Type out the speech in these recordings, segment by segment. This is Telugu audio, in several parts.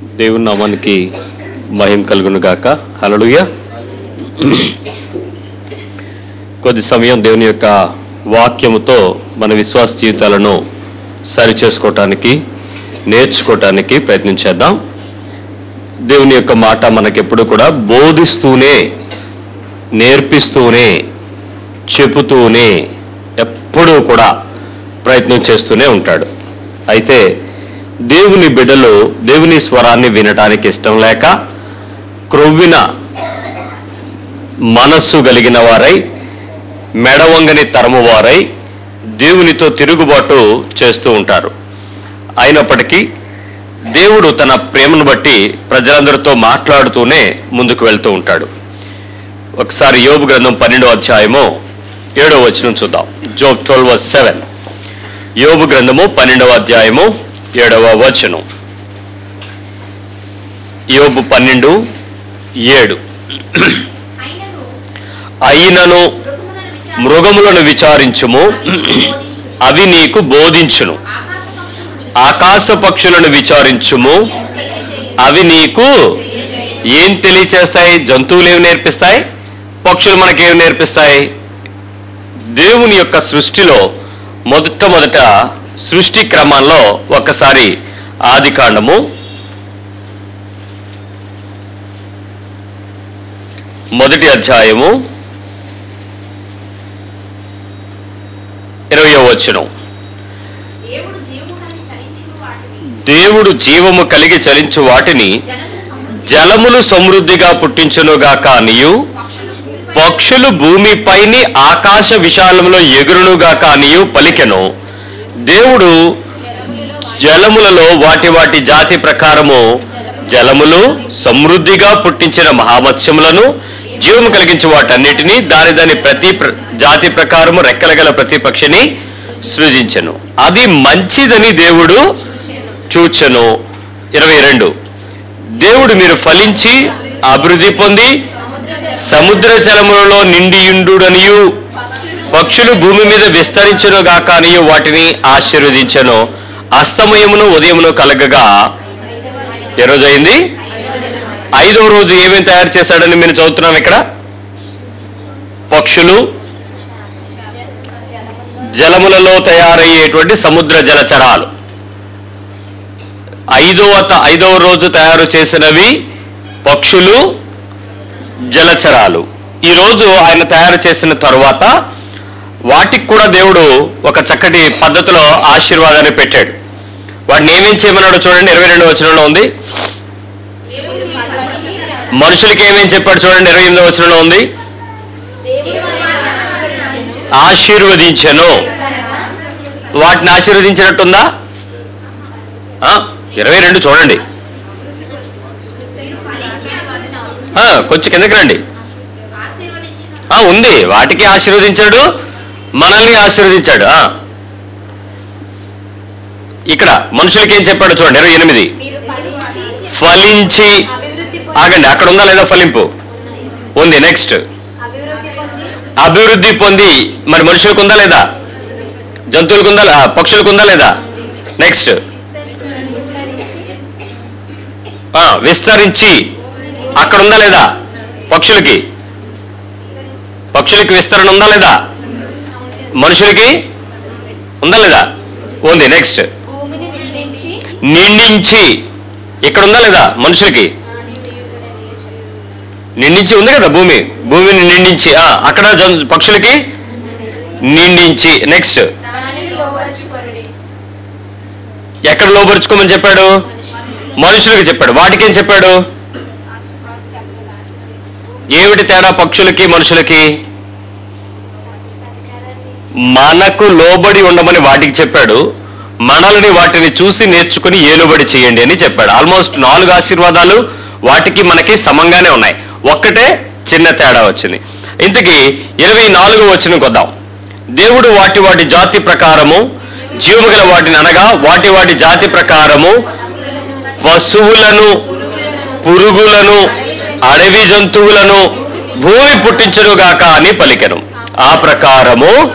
దేవుని నామానికి మహిమ కలుగును గాక హలలుయ కొద్ది సమయం దేవుని యొక్క వాక్యముతో మన విశ్వాస జీవితాలను సరి చేసుకోవటానికి నేర్చుకోవటానికి ప్రయత్నించేద్దాం దేవుని యొక్క మాట మనకెప్పుడు కూడా బోధిస్తూనే నేర్పిస్తూనే చెబుతూనే ఎప్పుడూ కూడా ప్రయత్నం చేస్తూనే ఉంటాడు అయితే దేవుని బిడ్డలు దేవుని స్వరాన్ని వినటానికి ఇష్టం లేక క్రొవ్విన మనస్సు కలిగిన వారై మెడవంగని తరము వారై దేవునితో తిరుగుబాటు చేస్తూ ఉంటారు అయినప్పటికీ దేవుడు తన ప్రేమను బట్టి ప్రజలందరితో మాట్లాడుతూనే ముందుకు వెళ్తూ ఉంటాడు ఒకసారి యోబు గ్రంథం పన్నెండో అధ్యాయము ఏడో వచనం చూద్దాం జోబ్ ట్వెల్వ్ సెవెన్ యోబు గ్రంథము పన్నెండవ అధ్యాయము ఏడవ వచనం యోబు పన్నెండు ఏడు అయినను అయినను మృగములను మృగములను విచారించుము అవి నీకు బోధించును ఆకాశ పక్షులను విచారించుము అవి నీకు ఏం తెలియచేస్తాయి జంతువులు ఏమి నేర్పిస్తాయి పక్షులు మనకేమి నేర్పిస్తాయి దేవుని యొక్క సృష్టిలో మొదట సృష్టి క్రమంలో ఒక్కసారి ఆది కాండము మొదటి అధ్యాయము ఇరవయో వచనం దేవుడు జీవుడని చరించిన వాటిని దేవుడు జీవము కలిగి చలించు వాటిని జనముల సమృద్ధి జలములు సమృద్ధిగా పుట్టించునుగాక అనియు పక్షులు భూమిపై పక్షులు భూమిపైని ఆకాశ విశాలంలో ఎగురునుగాక అనియు పలికెను దేవుడు జలములలో వాటి వాటి జాతి ప్రకారము జలములు సమృద్ధిగా పుట్టించిన మహామత్స్యములను జీవము కలిగించే వాటన్నిటినీ దాని దాని ప్రతి ప్ర- జాతి ప్రకారము రెక్కల గల ప్రతి పక్షిని సృజించెను అది మంచిదని దేవుడు చూచెను ఇరవై రెండు దేవుడు మీరు ఫలించి అభివృద్ధి పొంది సముద్ర జలములలో నిండియుండుడనియు పక్షులు భూమి మీద విస్తరించును గాక అనియు వాటిని ఆశీర్వదించను అస్తమయమును ఉదయమును కలగగా ఏ రోజు అయింది ఐదో రోజు ఏమేమి తయారు చేశాడని మీరు చదువుతున్నాం ఇక్కడ పక్షులు జలములలో తయారయ్యేటువంటి సముద్ర జలచరాలు ఐదవ త- ఐదవ రోజు తయారు చేసినవి పక్షులు జలచరాలు ఈ రోజు ఆయన తయారు చేసిన తరువాత వాటికి కూడా దేవుడు ఒక చక్కటి పద్ధతిలో ఆశీర్వాదాన్ని పెట్టాడు వాటిని ఏమేం చేయమన్నాడో చూడండి ఇరవై రెండు వచనంలో ఉంది దేవుడు ఫలించి మనుషులకి ఏమేం చెప్పాడు చూడండి ఇరవై ఎనిమిదో వచనంలో ఉంది ఆశీర్వదించెను వాటిని ఆశీర్వదించినట్టుందా ఆ, ఇరవై రెండు చూడండి ఆ, కొంచెం కిందకి రండి ఆశీర్వదించిన ఆ, ఉంది వాటికి ఆశీర్వదించాడు మనల్ని ఆశీర్వదించాడు ఆ. ఇక్కడ మనుషులకి ఏం చెప్పాడు చూడండి ఇరవై ఎనిమిది మీరు ఫలించి ఫలించి అభివృద్ధి ఆగండి అక్కడ ఉందా లేదా ఫలింపు ఉంది నెక్స్ట్ అభివృద్ధి పొంది అభివృద్ధి పొంది మరి మనుషులకు ఉందా లేదా జంతువులకు ఉందా ఆ, పక్షులకు ఉందా లేదా నెక్స్ట్ ఆ, విస్తరించి అక్కడ ఉందా లేదా పక్షులకి పక్షులకి విస్తరణ ఉందా లేదా మనుషులకి ఉందా లేదా ఉంది నెక్స్ట్ భూమిని నిండించి నిండించి ఇక్కడ ఉందా లేదా మనుషులకి నిండించి ఉంది కదా భూమి భూమిని నిండించి ఆ, అక్కడ జం- పక్షులకి నిండించి నెక్స్ట్ దానిని లోపరుచుకొనుడి ఎక్కడ లోపరుచుకోమని చెప్పాడు మనుషులకి చెప్పాడు వాటికి ఏం చెప్పాడు ఏమిటి తేడా పక్షులకి మనుషులకి మనకు లోబడి ఉండమని వాటికి చెప్పాడు మనల్ని వాటిని చూసి నేర్చుకుని ఏలుబడి చేయండి అని చెప్పాడు ఆల్మోస్ట్ నాలుగు ఆశీర్వాదాలు వాటికి మనకి సమంగానే ఉన్నాయి ఒక్కటే చిన్న తేడా వచ్చింది ఇంతకీ ఇరవై నాలుగు వచ్చిన కొద్దాం దేవుడు వాటి వాటి జాతి ప్రకారము జీవము గల వాటిని అనగా వాటి వాటి జాతి ప్రకారము పశువులను పురుగులను అడవి జంతువులను భూమి పుట్టించునుగాక అని పలికెను ఆ ప్రకారము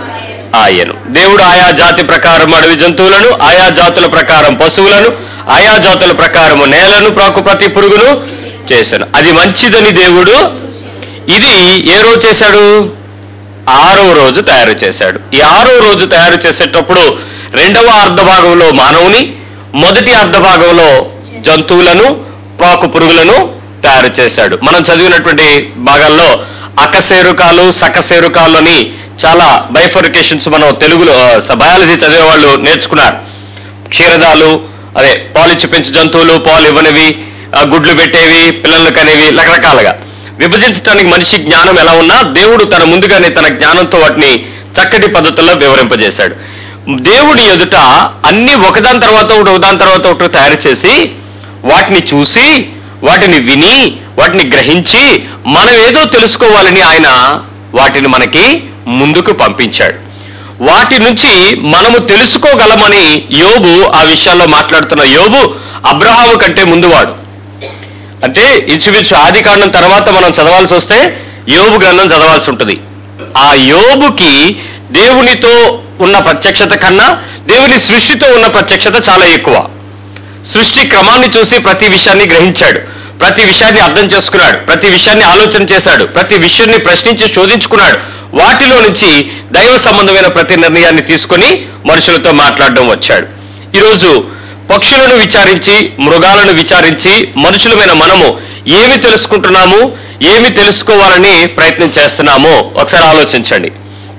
ఆయను దేవుడు ఆయా జాతి ప్రకారం అడవి జంతువులను ఆయా జాతుల ప్రకారం పశువులను ఆయా జాతుల ప్రకారము నేలను ప్రాకు ప్రతి పురుగును చేశాను అది మంచిదని దేవుడు ఇది ఏ రోజు చేశాడు ఆరో రోజు తయారు చేశాడు ఈ ఆరో రోజు తయారు చేసేటప్పుడు రెండవ అర్ధభాగంలో మానవుని మొదటి అర్ధభాగంలో జంతువులను ప్రాకు పురుగులను తయారు చేశాడు మనం చదివినటువంటి భాగాల్లో అకశేరుకాలు సకశేరుకాలు అని చాలా బైఫర్కేషన్స్ మనం తెలుగులో బయాలజీ చదివే వాళ్ళు నేర్చుకున్నారు క్షీరదాలు అదే పాలిచ్చి పెంచు జంతువులు పాలు ఇవ్వనివి ఆ, గుడ్లు పెట్టేవి పిల్లలు కనేవి రకరకాలుగా విభజించడానికి మనిషి జ్ఞానం ఎలా ఉన్నా దేవుడు తన ముందుగానే తన జ్ఞానంతో వాటిని చక్కటి పద్ధతుల్లో వివరింపజేశాడు దేవుడి ఎదుట అన్ని ఒకదాని తర్వాత ఒకటి ఒకదాని తర్వాత ఒకటి తయారు చేసి వాటిని చూసి వాటిని విని వాటిని గ్రహించి మనం ఏదో తెలుసుకోవాలని ఆయన వాటిని మనకి ముందుకు పంపించాడు వాటి నుంచి మనము తెలుసుకోగలమని యోబు ఆ విషయాల్లో మాట్లాడుతున్న యోబు అబ్రహాము కంటే ముందువాడు అంటే ఇంచుమించు ఆది కాండం తర్వాత మనం చదవాల్సి వస్తే యోబు గ్రంథం చదవాల్సి ఉంటుంది ఆ యోబుకి దేవునితో ఉన్న ప్రత్యక్షత కన్నా దేవుని సృష్టితో ఉన్న ప్రత్యక్షత చాలా ఎక్కువ సృష్టి క్రమాన్ని చూసి ప్రతి విషయాన్ని గ్రహించాడు ప్రతి విషయాన్ని అర్థం చేసుకున్నాడు ప్రతి విషయాన్ని ఆలోచన చేశాడు ప్రతి విషయాన్ని ప్రశ్నించి శోధించుకున్నాడు వాటిలో నుంచి దైవ సంబంధమైన ప్రతి నిర్ణయాన్ని తీసుకొని మనుషులతో మాట్లాడడం వచ్చాడు ఈరోజు పక్షులను విచారించి మృగాలను విచారించి మనుషులమైన మనము ఏమి తెలుసుకుంటున్నాము ఏమి తెలుసుకోవాలని ప్రయత్నం చేస్తున్నామో ఒకసారి ఆలోచించండి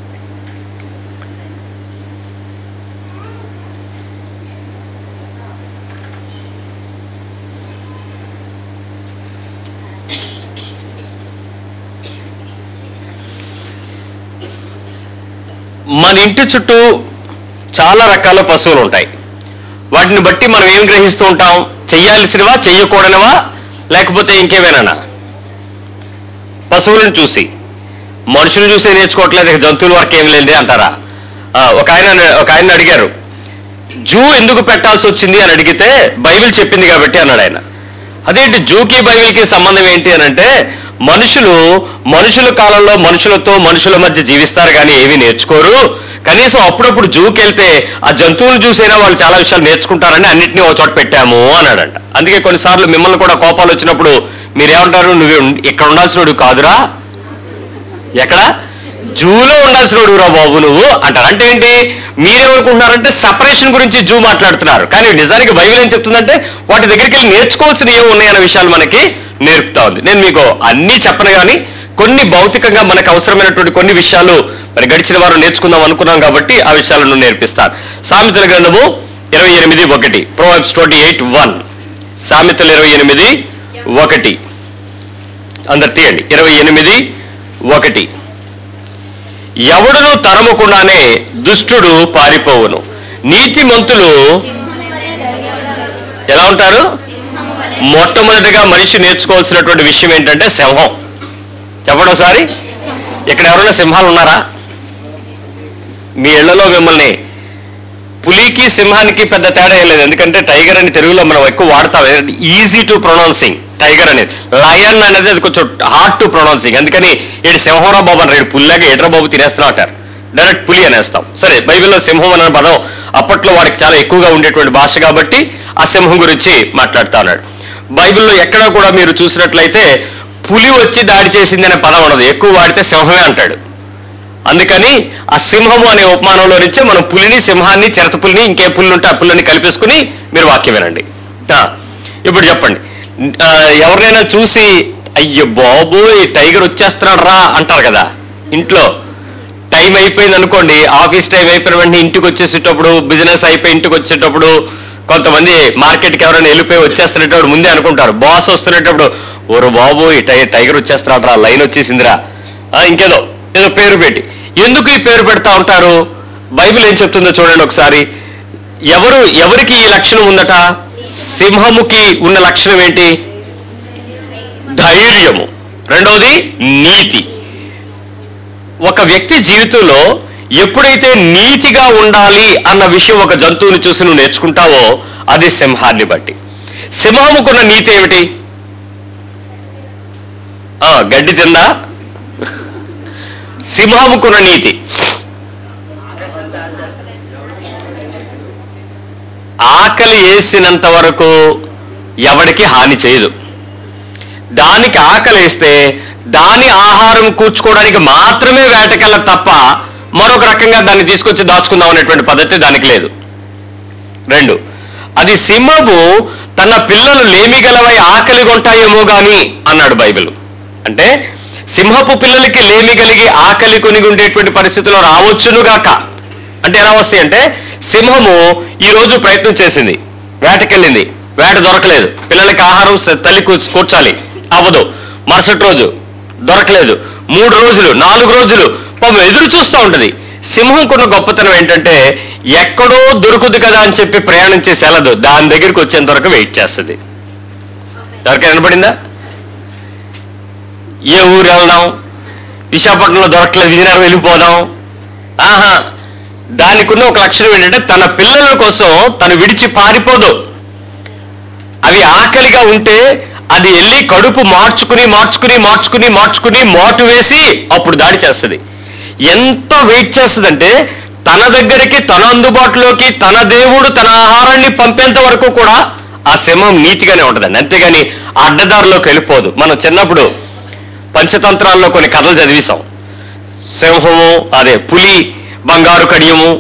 మన ఇంటి చుట్టూ చాలా రకాల పశువులు ఉంటాయి వాటిని బట్టి మనం ఏం గ్రహిస్తూ ఉంటాం చెయ్యాల్సినవా చెయ్యకూడనివా లేకపోతే ఇంకేమైనా పశువులను చూసి మనుషులు చూసి నేర్చుకోవట్లేదు ఇక జంతువుల వరకు ఏం లేదే అంటారా ఆ, ఒక ఆయన ఒక ఆయన అడిగారు జూ ఎందుకు పెట్టాల్సి వచ్చింది అని అడిగితే బైబిల్ చెప్పింది కాబట్టి అన్నాడు ఆయన అదేంటి జూకి బైబిల్కి సంబంధం ఏంటి అని అంటే మనుషులు మనుషుల కాలంలో మనుషులతో మనుషుల మధ్య జీవిస్తారు కానీ ఏమీ నేర్చుకోరు కనీసం అప్పుడప్పుడు జూకి వెళ్తే ఆ జంతువులు చూసైనా వాళ్ళు చాలా విషయాలు నేర్చుకుంటారని అన్నింటినీ ఒక చోట పెట్టాము అన్నాడంట అందుకే కొన్నిసార్లు మిమ్మల్ని కూడా కోపాలు వచ్చినప్పుడు మీరేమంటారు నువ్వు ఇక్కడ ఉండాల్సినోడు కాదురా ఎక్కడ జూలో ఉండాల్సిన రా బాబు నువ్వు అంటారు అంటే ఏంటి మీరేమనుకుంటున్నారంటే సపరేషన్ గురించి జూ మాట్లాడుతున్నారు కానీ నిజానికి బైబిల్ ఏం చెప్తుందంటే వాటి దగ్గరికి వెళ్ళి నేర్చుకోవాల్సిన ఏమి ఉన్నాయన్న విషయాలు మనకి నేర్పుతా ఉంది నేను మీకు అన్నీ చెప్పను కానీ కొన్ని భౌతికంగా మనకు అవసరమైనటువంటి కొన్ని విషయాలు మరి గడిచిన వారు నేర్చుకుందాం అనుకున్నాం కాబట్టి ఆ విషయాలను నేర్పిస్తాను సామెతల గ్రంథము ఇరవై ఎనిమిది ఒకటి ప్రోవైబ్స్ ట్వంటీ ఎయిట్ వన్ సామెతలు ఇరవై ఎనిమిది ఒకటి అందరు తీయండి ఇరవై ఎనిమిది ఒకటి ఎవడును తరమకుండానే దుష్టుడు పారిపోవును నీతిమంతులు ఎలా ఉంటారు మొట్టమొదటిగా మనిషి నేర్చుకోవాల్సినటువంటి విషయం ఏంటంటే సింహం చెప్పండి ఒకసారి ఇక్కడ ఎవరైనా సింహాలు ఉన్నారా మీ ఇళ్లలో మిమ్మల్ని పులికి సింహానికి పెద్ద తేడా ఏం లేదు ఎందుకంటే టైగర్ అని తెలుగులో మనం ఎక్కువ వాడతాం ఈజీ టు ప్రొనౌన్సింగ్ టైగర్ అనేది లయన్ అనేది అది కొంచెం హార్డ్ టు ప్రొనౌన్సింగ్ అందుకని ఏడు సింహంరా బాబు అన్నారు ఏడు పుల్లాగా ఏడ్రా బాబు తినేస్తున్నాం అంటారు డైరెక్ట్ పులి అనేస్తాం సరే బైబిల్లో సింహం అనే పదం అప్పట్లో వాడికి చాలా ఎక్కువగా ఉండేటువంటి భాష కాబట్టి ఆ సింహం గురించి మాట్లాడుతా ఉన్నాడు బైబిల్లో ఎక్కడా కూడా మీరు చూసినట్లయితే పులి వచ్చి దాడి చేసింది అనే పదం ఉండదు ఎక్కువ వాడితే సింహమే అంటాడు అందుకని ఆ సింహము అనే ఉపమానంలో నుంచే మనం పులిని సింహాన్ని చిరత పులిని ఇంకే పుల్లు ఉంటే ఆ పుల్లని కలిపేసుకుని మీరు వాక్యం వినండి ఆ, ఇప్పుడు చెప్పండి ఆ, ఎవరినైనా చూసి అయ్యో బాబు ఈ టైగర్ వచ్చేస్తున్నాడు రా అంటారు కదా ఇంట్లో టైం అయిపోయింది అనుకోండి ఆఫీస్ టైం అయిపోయిన వెంటనే ఇంటికి వచ్చేసేటప్పుడు బిజినెస్ అయిపోయి ఇంటికి వచ్చేటప్పుడు కొంతమంది మార్కెట్కి ఎవరైనా వెళ్ళిపోయి వచ్చేస్తున్నప్పుడు ముందే అనుకుంటారు బాస్ వస్తున్నప్పుడు ఓరు బాబు ఈ టై టైగర్ వచ్చేస్తున్నాడు రా లైన్ వచ్చేసిందిరా ఆ, ఇంకేదో ఏదో పేరు పెట్టి ఎందుకు ఈ పేరు పెడతా ఉంటారు బైబిల్ ఏం చెప్తుందో చూడండి ఒకసారి ఎవరు ఎవరికి ఈ లక్షణం ఉందట సింహముకి ఉన్న లక్షణం ఏంటి ధైర్యము రెండవది నీతి ఒక వ్యక్తి జీవితంలో ఎప్పుడైతే నీతిగా ఉండాలి అన్న విషయం ఒక జంతువుని చూసి నువ్వు నేర్చుకుంటావో అది సింహాన్ని బట్టి సింహముకున్న నీతి ఏమిటి ఆ, గడ్డి తిందా సింహముకున్న నీతి ఆకలి వేసినంత వరకు ఎవడికి హాని చేయదు దానికి ఆకలిస్తే దాని ఆహారం కూర్చుకోవడానికి మాత్రమే వేటకెళ్ళ తప్ప మరొక రకంగా దాన్ని తీసుకొచ్చి దాచుకుందాం అనేటువంటి పద్ధతి దానికి లేదు రెండు అది సింహము తన పిల్లలు లేమిగలవై ఆకలి కొంటాయేమో గాని అన్నాడు బైబిల్ అంటే సింహపు పిల్లలకి లేమి కలిగి ఆకలి కొనిగి ఉండేటువంటి పరిస్థితుల్లో రావచ్చునుగాక అంటే ఎలా వస్తాయి అంటే సింహము ఈ రోజు ప్రయత్నం చేసింది వేటకెళ్ళింది వేట దొరకలేదు పిల్లలకి ఆహారం స- తల్లి కూర్చ- కూర్చాలి అవ్వదు మరుసటి రోజు దొరకలేదు మూడు రోజులు నాలుగు రోజులు పాపం ఎదురు చూస్తూ ఉంటది సింహంకున్న గొప్పతనం ఏంటంటే ఎక్కడో దొరుకుదు కదా అని చెప్పి ప్రయాణం చేసి వెళ్ళదు దాని దగ్గరికి వచ్చేంత వరకు వెయిట్ చేస్తుంది ఎవరికైనా వినపడిందా ఏ ఊరు వెళ్దాం విశాఖపట్నంలో దొరకలేదు విజయనగరం వెళ్ళిపోదాం ఆహా దానికున్న ఒక లక్షణం ఏంటంటే తన పిల్లల కోసం తను విడిచి పారిపోదు అవి ఆకలిగా ఉంటే అది వెళ్ళి కడుపు మార్చుకుని మార్చుకుని మార్చుకుని మార్చుకుని మోటు వేసి అప్పుడు దాడి చేస్తుంది ఎంత వెయిట్ చేస్తుందంటే తన దగ్గరికి తన అందుబాటులోకి తన దేవుడు తన ఆహారాన్ని పంపేంత వరకు కూడా ఆ సింహం నీతిగానే ఉంటుందండి అంతేగాని ఆ అడ్డదారిలోకి వెళ్ళిపోదు మనం చిన్నప్పుడు పంచతంత్రాల్లో కొన్ని కథలు చదివిసాం సింహము అదే పులి బంగారు కడియము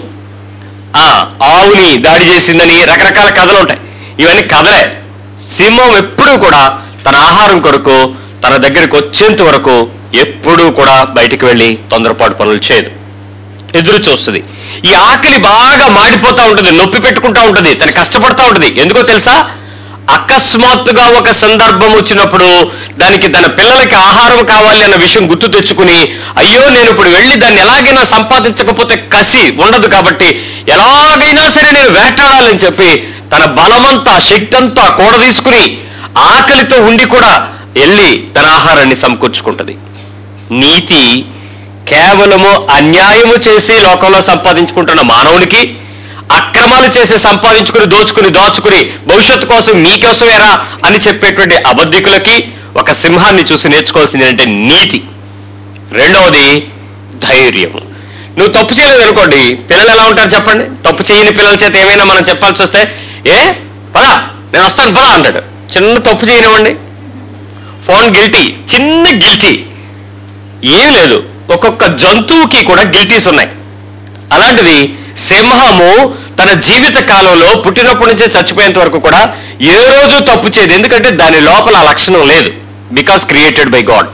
ఆ ఆవుని దాడి చేసిందని రకరకాల కథలు ఉంటాయి ఇవన్నీ కథలే సింహం ఎప్పుడూ కూడా తన ఆహారం కొరకు తన దగ్గరికి వచ్చేంత వరకు ఎప్పుడూ కూడా బయటికి వెళ్ళి తొందరపాటు పనులు చేయదు ఎదురు చూస్తుంది ఈ ఆకలి బాగా మాడిపోతా ఉంటుంది నొప్పి పెట్టుకుంటా ఉంటుంది తను కష్టపడతా ఉంటుంది ఎందుకో తెలుసా అకస్మాత్తుగా ఒక సందర్భం వచ్చినప్పుడు దానికి తన పిల్లలకి ఆహారం కావాలి అన్న విషయం గుర్తు తెచ్చుకుని అయ్యో నేను ఇప్పుడు వెళ్ళి దాన్ని ఎలాగైనా సంపాదించకపోతే కసి ఉండదు కాబట్టి ఎలాగైనా సరే నేను వేటాడాలని చెప్పి తన బలమంతా శక్తి అంతా కూడ తీసుకుని ఆకలితో ఉండి కూడా వెళ్ళి తన ఆహారాన్ని సమకూర్చుకుంటది నీతి కేవలము అన్యాయము చేసి లోకంలో సంపాదించుకుంటున్న మానవునికి అక్రమాలు చేసి సంపాదించుకుని దోచుకుని దోచుకుని భవిష్యత్తు కోసం నీకోసమేరా అని చెప్పేటువంటి అబద్ధికులకి ఒక సింహాన్ని చూసి నేర్చుకోవాల్సింది ఏంటంటే నీతి రెండవది ధైర్యము నువ్వు తప్పు చేయలేదు అనుకోండి పిల్లలు ఎలా ఉంటారు చెప్పండి తప్పు చేయని పిల్లల చేత ఏమైనా మనం చెప్పాల్సి వస్తే ఏ పదా నేను వస్తాను పదా అంటాడు చిన్న తప్పు చేయనివ్వండి ఫోన్ గిల్టీ చిన్న గిల్టీ ఏం లేదు ఒక్కొక్క జంతువుకి కూడా గిల్టీస్ ఉన్నాయి అలాంటిది సింహము తన జీవిత కాలంలో పుట్టినప్పటి నుంచే చచ్చిపోయేంత వరకు కూడా ఏ రోజు తప్పు చేయదు ఎందుకంటే దాని లోపల ఆ లక్షణం లేదు బికాస్ క్రియేటెడ్ బై గాడ్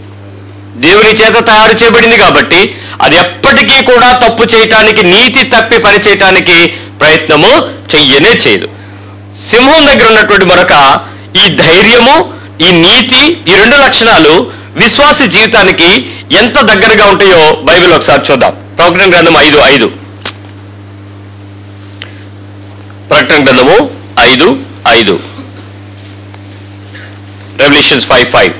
దేవుని చేత తయారు చేయబడింది కాబట్టి అది ఎప్పటికీ కూడా తప్పు చేయటానికి నీతి తప్పి పని చేయటానికి ప్రయత్నము చెయ్యనే చేయదు సింహం దగ్గర ఉన్నటువంటి మరొక ఈ ధైర్యము ఈ నీతి ఈ రెండు లక్షణాలు విశ్వాసి జీవితానికి ఎంత దగ్గరగా ఉంటాయో బైబిల్ ఒకసారి చూద్దాం ప్రకటన గ్రంథం ఐదు ఐదు ప్రకటన గ్రంథము ఐదు ఐదు రెవల్యూషన్స్ ఫైవ్ ఫైవ్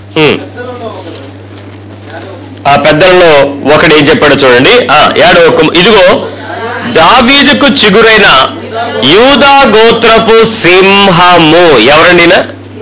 ఆ పెద్దలలో ఒకడు ఏం చెప్పాడో చూడండి ఆ ఏడో ఒక ఇదిగో దావీదుకు చిగురైన యూదా గోత్రపు సింహము ఎవరండినా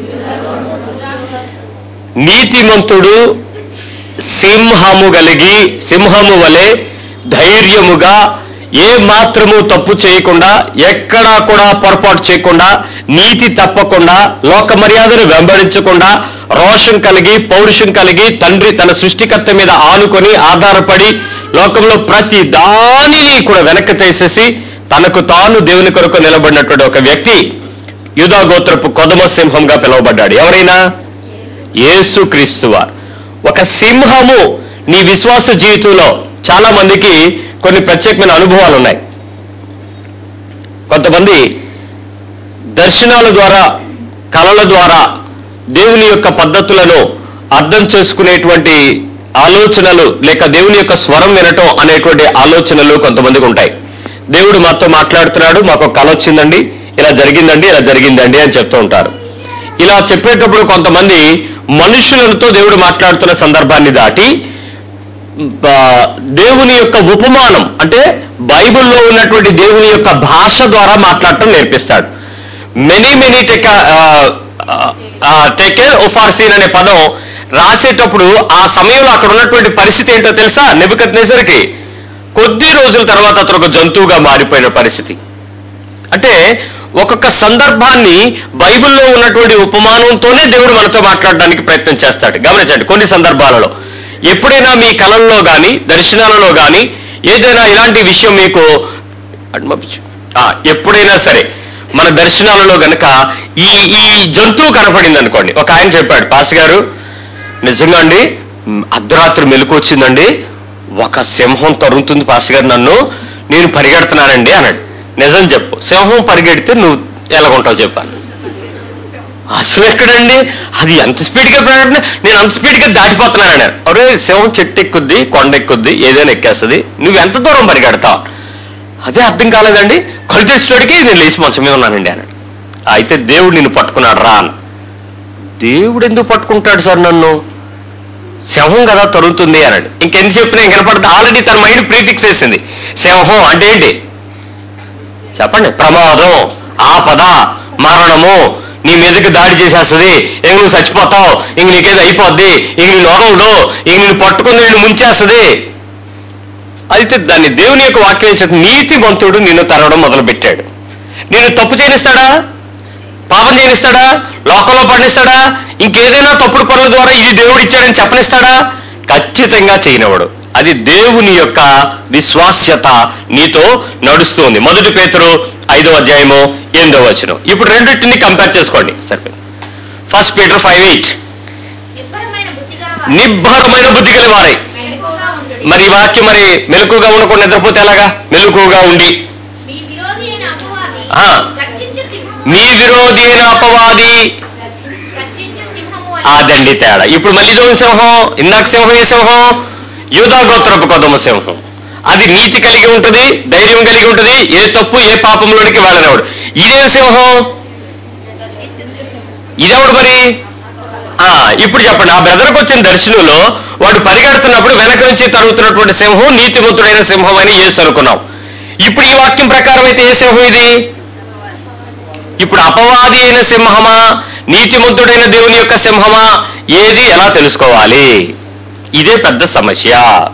నీతిమంతుడు సింహము కలిగి సింహము వలె ధైర్యముగా ఏ మాత్రము తప్పు చేయకుండా ఎక్కడా కూడా పొరపాటు చేయకుండా నీతి తప్పకుండా లోక మర్యాదను వెంబడించకుండా రోషం కలిగి పౌరుషం కలిగి తండ్రి తన సృష్టికర్త మీద ఆనుకొని ఆధారపడి లోకంలో ప్రతి దానిని కూడా వెనక్కి తీసేసి తనకు తాను దేవుని కొరకు నిలబడినటువంటి ఒక వ్యక్తి యుధా గోత్రపు కొదమ సింహంగా పిలువబడ్డాడు ఎవరైనా యేసుక్రీస్తు వారు ఒక సింహము నీ విశ్వాస జీవితంలో చాలా మందికి కొన్ని ప్రత్యేకమైన అనుభవాలు ఉన్నాయి కొంతమంది దర్శనాల ద్వారా కళల ద్వారా దేవుని యొక్క పద్ధతులను అర్థం చేసుకునేటువంటి ఆలోచనలు లేక దేవుని యొక్క స్వరం వినటం అనేటువంటి ఆలోచనలు కొంతమందికి ఉంటాయి దేవుడు మాతో మాట్లాడుతున్నాడు మాకు ఒక కళ వచ్చిందండి ఇలా జరిగిందండి ఇలా జరిగిందండి అని చెప్తూ ఉంటారు ఇలా చెప్పేటప్పుడు కొంతమంది మనుషులతో దేవుడు మాట్లాడుతున్న సందర్భాన్ని దాటి ఆ, దేవుని యొక్క ఉపమానం అంటే బైబిల్లో ఉన్నటువంటి దేవుని యొక్క భాష ద్వారా మాట్లాడటం నేర్పిస్తాడు మెనీ మెనీ టెక టెకెల్ ఒఫార్సీన్ అనే పదం రాసేటప్పుడు ఆ సమయంలో అక్కడ ఉన్నటువంటి పరిస్థితి ఏంటో తెలుసా నెబుకత్ కొద్ది రోజుల తర్వాత అతను ఒక జంతువుగా మారిపోయిన పరిస్థితి అంటే ఒక్కొక్క సందర్భాన్ని బైబిల్లో ఉన్నటువంటి ఉపమానంతోనే దేవుడు మనతో మాట్లాడడానికి ప్రయత్నం చేస్తాడు గమనించండి కొన్ని సందర్భాలలో ఎప్పుడైనా మీ కళల్లో కానీ దర్శనాలలో కానీ ఏదైనా ఇలాంటి విషయం మీకు అటు పంపించు. ఆ, ఎప్పుడైనా సరే మన దర్శనాలలో గనక ఈ ఈ జంతువు కనపడింది అనుకోండి ఒక ఆయన చెప్పాడు పాస్ గారు నిజంగా అండి మ్, అర్ధరాత్రి మెలకు వచ్చిందండి ఒక సింహం తరుగుతుంది పాస్ గారు నన్ను నేను పరిగెడుతున్నానండి అన్నాడు నిజం చెప్పు సింహం పరిగెడితే నువ్వు ఎలాగుంటావు చెప్పాను అసలు ఎక్కడండి అది ఎంత స్పీడ్గా పరిగెడుతున్నా నేను అంత స్పీడ్గా దాటిపోతున్నాను అన్నాడు అరే సింహం చెట్టు ఎక్కుద్ది కొండ ఎక్కుద్ది ఏదైనా ఎక్కేస్తుంది నువ్వు ఎంత దూరం పరిగెడతావు అదే అర్థం కాలేదండి కళ్ళు తెచ్చినోడికి నేను లేచి మంచం మీద ఉన్నానండి అన్నాడు అయితే దేవుడు నిన్ను పట్టుకున్నాడు రా అన్న దేవుడు ఎందుకు పట్టుకుంటాడు సార్ నన్ను సింహం కదా తరుగుతుంది అన్నాడు ఇంకెంత చెప్పినా ఇంక వినపడుతుంది ఆల్రెడీ తన మైండ్ ప్రీఫిక్స్ వేసింది సింహం అంటే ఏంటి చెప్పండి ప్రమాదం ఆపద మరణము నీ మీదకి దాడి చేసేస్తుంది ఇంక నువ్వు చచ్చిపోతావు ఇంక నీకేదో అయిపోద్ది ఇంక నీ లోకంలో ఇంక నేను పట్టుకుని నేను ముంచేస్తుంది అయితే దాన్ని దేవుని యొక్క వాక్యం ఏం చెప్తుంది? నీతిమంతుడు నిన్ను తరవడం మొదలు పెట్టాడు నేను తప్పు చేయనిస్తాడా పాపం చేయనిస్తాడా లోకంలో పడినిస్తాడా ఇంకేదైనా తప్పుడు పనుల ద్వారా ఇది దేవుడు ఇచ్చాడని చెప్పనిస్తాడా ఖచ్చితంగా చేయనివాడు అది దేవుని యొక్క విశ్వాస్యత నీతో నడుస్తుంది మొదటి పేతురు ఐదో అధ్యాయము ఎనిమిదో వచనం ఇప్పుడు రెండింటిని కంపేర్ చేసుకోండి సరిపోయింది ఫస్ట్ పీటర్ ఫైవ్ ఎయిట్ నిబ్బరమైన బుద్ధిగా నిబ్బరమైన బుద్ధి గల వారై మెలకువగా ఉండుడి. మరి ఈ వాక్యం మరి మెలకుగా ఉండకుండా నిద్రపోతే ఎలాగా మెలకుగా ఉండి మీ విరోధి అయిన అపవాది ఆ. గర్జించు సింహము మీ విరోధి అయిన అపవాది గర్జించు సింహము అని అదండి తేడా ఇప్పుడు మళ్ళీ ఇదో సింహం ఇందాక సింహం ఏ సింహం యూదా గోత్రపు కొదమ సింహం అది నీతి కలిగి ఉంటుంది ధైర్యం కలిగి ఉంటుంది ఏ తప్పు ఏ పాపంలోనికి వెళ్ళనివాడు ఇదే సింహం ఇదెవడు మరి ఆ ఇప్పుడు చెప్పండి ఆ బ్రదర్కి వచ్చిన దర్శనంలో వాడు పరిగెడుతున్నప్పుడు వెనక నుంచి తరుగుతున్నటువంటి సింహం నీతిమంతుడైన సింహం అని యేసు అనుకున్నాం ఇప్పుడు ఈ వాక్యం ప్రకారం అయితే ఏ సింహం ఇది ఇప్పుడు అపవాది అయిన సింహమా నీతిమంతుడైన దేవుని యొక్క సింహమా ఏది ఎలా తెలుసుకోవాలి ఇదే పెద్ద సమస్య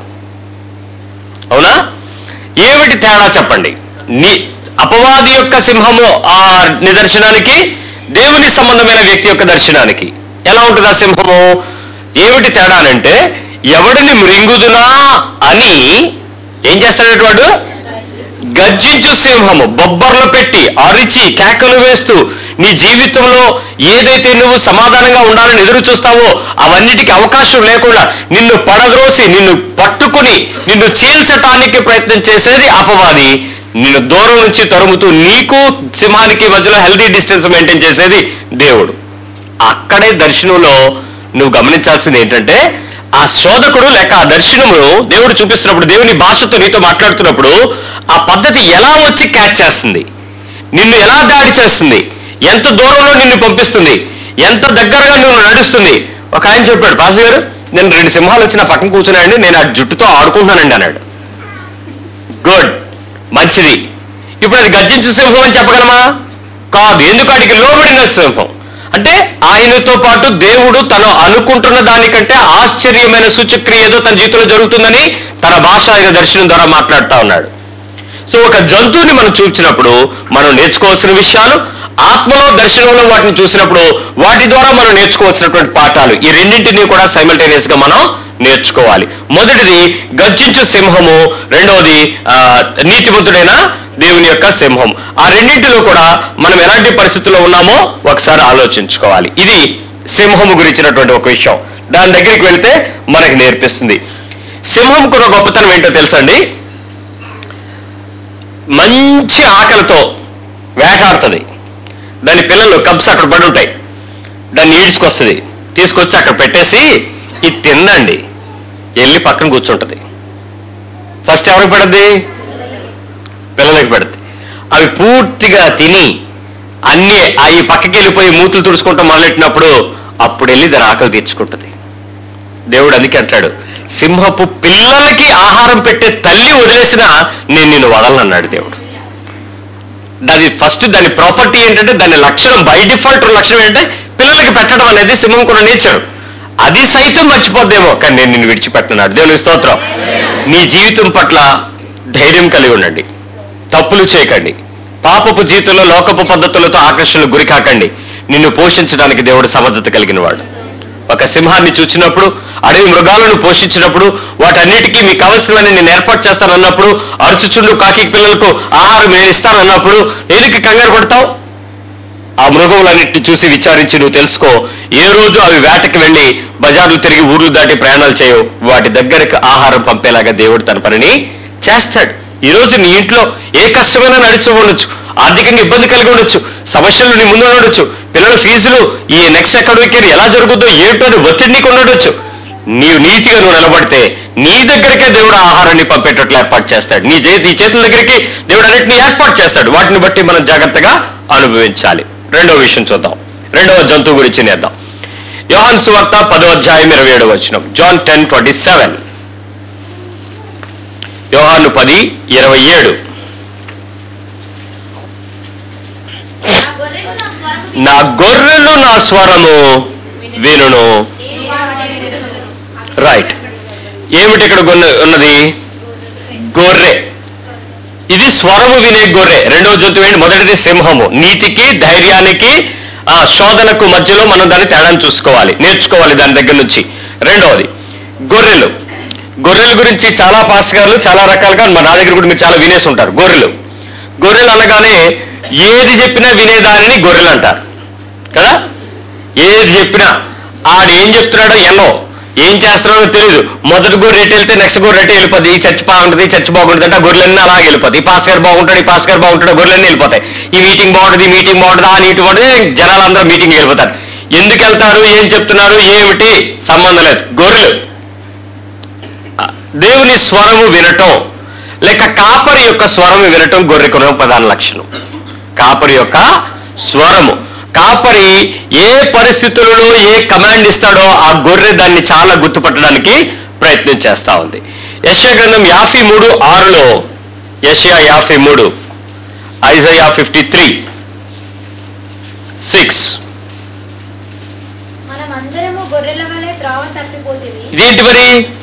అవునా ఏమిటి తేడా చెప్పండి నీ అపవాది యొక్క సింహము ఆ నిదర్శనానికి దేవుని సంబంధమైన వ్యక్తి యొక్క దర్శనానికి ఎలా ఉంటుంది ఆ సింహము ఏమిటి తేడా అంటే ఎవడిని మృంగుదునా అని ఏం చేస్తాడట వాడు గర్జించు సింహము బొబ్బర్లు పెట్టి అరిచి కేకలు వేస్తూ నీ జీవితంలో ఏదైతే నువ్వు సమాధానంగా ఉండాలని ఎదురు చూస్తావో అవన్నిటికీ అవకాశం లేకుండా నిన్ను పడద్రోసి నిన్ను పట్టుకుని నిన్ను చీల్చటానికి ప్రయత్నం చేసేది అపవాది నిన్ను దూరం నుంచి తరుముతూ నీకు సింహానికి మధ్యలో హెల్దీ డిస్టెన్స్ మెయింటైన్ చేసేది దేవుడు అక్కడే దర్శనంలో నువ్వు గమనించాల్సింది ఏంటంటే ఆ శోధకుడు లేక ఆ దర్శనము దేవుడు చూపిస్తున్నప్పుడు దేవుని భాషతో నీతో మాట్లాడుతున్నప్పుడు ఆ పద్ధతి ఎలా వచ్చి క్యాచ్ చేస్తుంది నిన్ను ఎలా దాడి చేస్తుంది ఎంత దూరంలో నిన్ను పంపిస్తుంది ఎంత దగ్గరగా నువ్వు నడుస్తుంది ఒక ఆయన చెప్పాడు పాస్ గారు నేను రెండు సింహాలు వచ్చి నా పక్కన కూర్చున్నాయండి నేను ఆ జుట్టుతో ఆడుకుంటున్నానండి అన్నాడు గుడ్ మంచిది ఇప్పుడు అది గర్జించు సింహం అని చెప్పగలమా కాదు ఎందుకు అడిగి లోబడిన సింహం అంటే ఆయనతో పాటు దేవుడు తను అనుకుంటున్న దానికంటే ఆశ్చర్యమైన సూచక్రియ ఏదో తన జీవితంలో జరుగుతుందని తన భాష ఆయన దర్శనం ద్వారా మాట్లాడుతా ఉన్నాడు సో ఒక జంతువుని మనం చూసినప్పుడు మనం నేర్చుకోవాల్సిన విషయాలు ఆత్మలో దర్శనంలో వాటిని చూసినప్పుడు వాటి ద్వారా మనం నేర్చుకోవాల్సినటువంటి పాఠాలు ఈ రెండింటినీ కూడా సైమల్టేనియస్ గా మనం నేర్చుకోవాలి మొదటిది గర్జించు సింహము రెండవది ఆ, నీతిమంతుడైన దేవుని యొక్క సింహం ఆ రెండింటిలో కూడా మనం ఎలాంటి పరిస్థితుల్లో ఉన్నామో ఒకసారి ఆలోచించుకోవాలి ఇది సింహము గురించినటువంటి ఒక విషయం దాని దగ్గరికి వెళ్తే మనకి నేర్పిస్తుంది సింహం కూడా గొప్పతనం ఏంటో తెలుసండి మంచి ఆకలితో వేటాడుతుంది దాని పిల్లలు కబ్స్ అక్కడ పడి ఉంటాయి దాన్ని ఈడ్చుకొస్తుంది తీసుకొచ్చి అక్కడ పెట్టేసి ఇది తిందండి వెళ్ళి పక్కన కూర్చుంటది ఫస్ట్ ఎవరికి పెడద్ది పిల్లలకి పెడద్ది అవి పూర్తిగా తిని అన్ని అవి పక్కకి వెళ్ళిపోయి మూతులు తుడుచుకుంటాం మొదలెట్టినప్పుడు అప్పుడు వెళ్ళి దాని ఆకలి తీర్చుకుంటుంది దేవుడు అందుకే అంటాడు సింహపు పిల్లలకి ఆహారం పెట్టే తల్లి వదిలేసినా నేను నిన్ను వదలనన్నాడు దేవుడు దాని ఫస్ట్ దాని ప్రాపర్టీ ఏంటంటే దాని లక్షణం బై డిఫాల్ట్ లక్షణం ఏంటంటే పిల్లలకి పెట్టడం అనేది సింహం కూడా నేచర్ అది సైతం మర్చిపోద్దేమో కానీ నేను నిన్ను విడిచిపెట్టన్నాడు దేవుని స్తోత్రం నీ జీవితం పట్ల ధైర్యం కలిగి ఉండండి తప్పులు చేయకండి పాపపు జీవితంలో లోకపు పద్ధతులతో ఆకర్షణలు గురి కాకండి నిన్ను పోషించడానికి దేవుడు సమర్థత కలిగిన వాడు ఒక సింహాన్ని చూసినప్పుడు అడవి మృగాలను పోషించినప్పుడు వాటన్నిటికీ మీకు కావలసినవన్నీ నేను ఏర్పాటు చేస్తానన్నప్పుడు అరుచుచుండు కాకి పిల్లలకు ఆహారం నేను ఇస్తానన్నప్పుడు ఎందుకు కంగారు పడతావు ఆ మృగములన్నింటిని చూసి విచారించి నువ్వు తెలుసుకో ఏ రోజు అవి వేటకి వెళ్లి బజార్లు తిరిగి ఊర్లు దాటి ప్రయాణాలు చేయవు వాటి దగ్గరకు ఆహారం పంపేలాగా దేవుడు తన పనిని చేస్తాడు ఈ రోజు నీ ఇంట్లో ఏ కష్టమైనా నడిచి ఉండొచ్చు ఆర్థికంగా ఇబ్బంది కలిగి ఉండొచ్చు సమస్యలు నీ ముందు ఉండొచ్చు పిల్లల ఫీజులు ఈ నెక్స్ట్ అకాడమిక్ ఇయర్ ఎలా జరుగుతుందో ఏంటో అని ఒత్తిడి నీకు ఉండొచ్చు నీవు నీతిగా నువ్వు నిలబడితే నీ దగ్గరికే దేవుడు ఆహారాన్ని పంపేటట్లు ఏర్పాటు చేస్తాడు నీ చే నీ చేతుల దగ్గరికి దేవుడు అన్నింటినీ ఏర్పాటు చేస్తాడు వాటిని బట్టి మనం జాగ్రత్తగా అనుభవించాలి రెండవ విషయం చూద్దాం రెండవ జంతువు గురించి నేద్దాం యోహాన్ సువార్త పదో అధ్యాయం ఇరవై ఏడు వచ్చిన జాన్ టెన్ ట్వంటీ సెవెన్ యోహాను పది ఇరవై ఏడు నా గొర్రెలు నా స్వరము నా గొర్రెలు నా స్వరము వినును నేను వాటిని ఎరుగుదును. రైట్ ఏమిటి ఇక్కడ గొన్న- ఉన్నది గొర్రె ఇది స్వరము వినే గొర్రె రెండవ జంతువు ఏంటి మొదటిది సింహము నీతికి ధైర్యానికి ఆ శోధనకు మధ్యలో మనం దాన్ని తేడాన్ని చూసుకోవాలి నేర్చుకోవాలి దాని దగ్గర నుంచి రెండవది గొర్రెలు గొర్రెల గురించి చాలా పాస్టర్లు చాలా రకాలుగా మా నా దగ్గర కూడా మీరు చాలా వినేసి ఉంటారు గొర్రెలు గొర్రెలు అనగానే ఏది చెప్పినా వినేదానిని గొర్రెలు అంటారు కదా ఏది చెప్పినా ఆడు ఏం చెప్తున్నాడో ఎన్నో ఏం చేస్తున్నాడో తెలియదు మొదటి గొర్రె ఎటు వెళ్తే నెక్స్ట్ గొర్రె ఎటు వెళ్ళిపోతుంది ఈ చర్చ్ బాగుంటుంది ఈ చర్చ్ బాగుంటుంది అంటే ఆ గొర్రెలన్నీ అలాగే వెళ్ళిపోతాయి ఈ పాస్ గారు బాగుంటాడు ఈ పాస్ గారు బాగుంటాడు గొర్రెలన్నీ వెళ్ళిపోతాయి ఈ మీటింగ్ బాగుంటుంది ఈ మీటింగ్ బాగుంటుంది ఆ నీటి బాగుంటుంది జనాలందరూ మీటింగ్ వెళ్ళిపోతారు ఎందుకు వెళ్తారు ఏం చెప్తున్నారు ఏమిటి సంబంధం లేదు గొర్రెలు దేవుని స్వరము వినటం లేక కాపరి యొక్క స్వరము వినటం గొర్రెకున్న ప్రధాన లక్షణం కాపరి యొక్క స్వరము కాపరి ఏ పరిస్థితులలో ఏ కమాండ్ ఇస్తాడో ఆ గొర్రె దాన్ని చాలా గుర్తుపట్టడానికి ప్రయత్నం చేస్తా ఉంది యశ్యా గ్రంథం యాభై మూడు ఆరులో యశ్యా యాభై మూడు ఐజయా ఫిఫ్టీ త్రీ సిక్స్ మనమందరము గొర్రెల వలె త్రోవ తప్పిపోతుంది ఇదేంటి మరి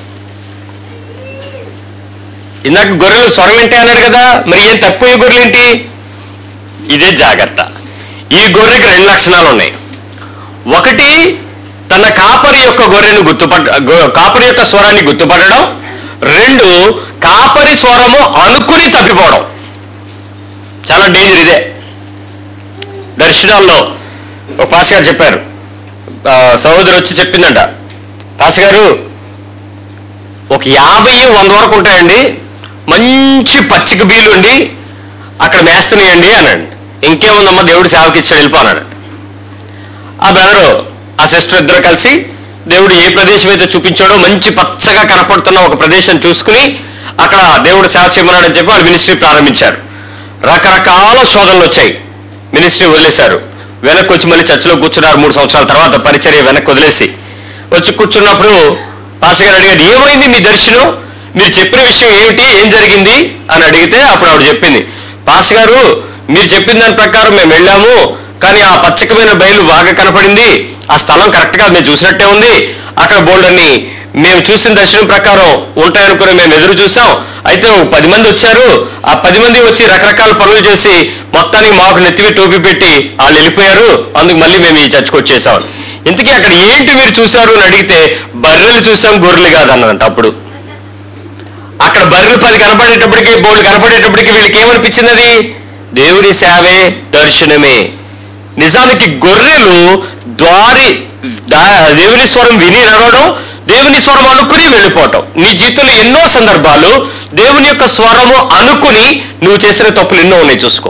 ఇందాక గొర్రెలు స్వరం ఏంటి అన్నాడు కదా మరి ఏం తక్కువ గొర్రెలు ఏంటి ఇదే జాగ్రత్త ఈ గొర్రెకి రెండు లక్షణాలు ఉన్నాయి ఒకటి తన కాపరి యొక్క గొర్రెను గుర్తుపట్ట గొ- కాపరి యొక్క స్వరాన్ని గుర్తుపట్టడం రెండు కాపరి స్వరము అనుకుని తప్పిపోవడం చాలా డేంజర్ ఇదే దర్శనాల్లో ఒక పాస్ గారు చెప్పారు ఆ, సహోదరు వచ్చి చెప్పిందంట పాస్ గారు ఒక యాభై వంద వరకు ఉంటాయండి మంచి పచ్చిక బీలు ఉండి అక్కడ మేస్తున్నాయండి అన్నాడు ఇంకేముందమ్మా దేవుడు సేవకి ఇచ్చాడు వెళ్ళిపో అన్నాడు ఆ బ్రదరు ఆ సిస్టర్ ఇద్దరు కలిసి దేవుడు ఏ ప్రదేశం అయితే చూపించాడో మంచి పచ్చగా కనపడుతున్న ఒక ప్రదేశం చూసుకుని అక్కడ దేవుడు సేవ చేయమన్నాడని చెప్పి వాళ్ళు మినిస్ట్రీ ప్రారంభించారు రకరకాల శోధనలు వచ్చాయి మినిస్ట్రీ వదిలేశారు వెనక్కి వచ్చి మళ్ళీ చర్చిలో కూర్చున్నారు మూడు సంవత్సరాల తర్వాత పరిచర్య వెనక్కి వదిలేసి వచ్చి కూర్చున్నప్పుడు పాస్టర్ గారు అడిగాడు ఏమైంది మీ దర్శనం మీరు చెప్పిన విషయం ఏమిటి ఏం జరిగింది అని అడిగితే అప్పుడు ఆవిడ చెప్పింది పాస్టర్ గారు మీరు చెప్పిన దాని ప్రకారం మేము వెళ్ళాము కానీ ఆ పచ్చకమైన బయలు బాగా కనపడింది ఆ స్థలం కరెక్ట్ గా మేము చూసినట్టే ఉంది అక్కడ బోల్డన్ని మేము చూసిన దర్శనం ప్రకారం ఉంటాయనుకుని మేము ఎదురు చూసాం అయితే ఓ పది మంది వచ్చారు ఆ పది మంది వచ్చి రకరకాల పనులు చేసి మొత్తానికి మాకు నెత్తివి టోపీ పెట్టి వాళ్ళు వెళ్ళిపోయారు అందుకు మళ్ళీ మేము ఈ చర్చకు వచ్చేసాం ఇంతకీ అక్కడ ఏంటి మీరు చూశారు అని అడిగితే బర్రెలు చూసాం గొర్రెలు కాదన్నదంట అప్పుడు అక్కడ బర్రెలు పది కనపడేటప్పటికి బోళ్ళు కనపడేటప్పటికి వీళ్ళకి ఏమనిపించింది అది దేవుని సేవే దర్శనమే నిజానికి గొర్రెలు ద్వారి దా- దేవుని స్వరం విని నడవడం దేవుని స్వరం అనుకుని వెళ్ళిపోవటం నీ జీవితంలో ఎన్నో సందర్భాలు దేవుని యొక్క స్వరము అనుకుని నువ్వు చేసిన తప్పులు ఎన్నో ఉన్నాయి చూసుకో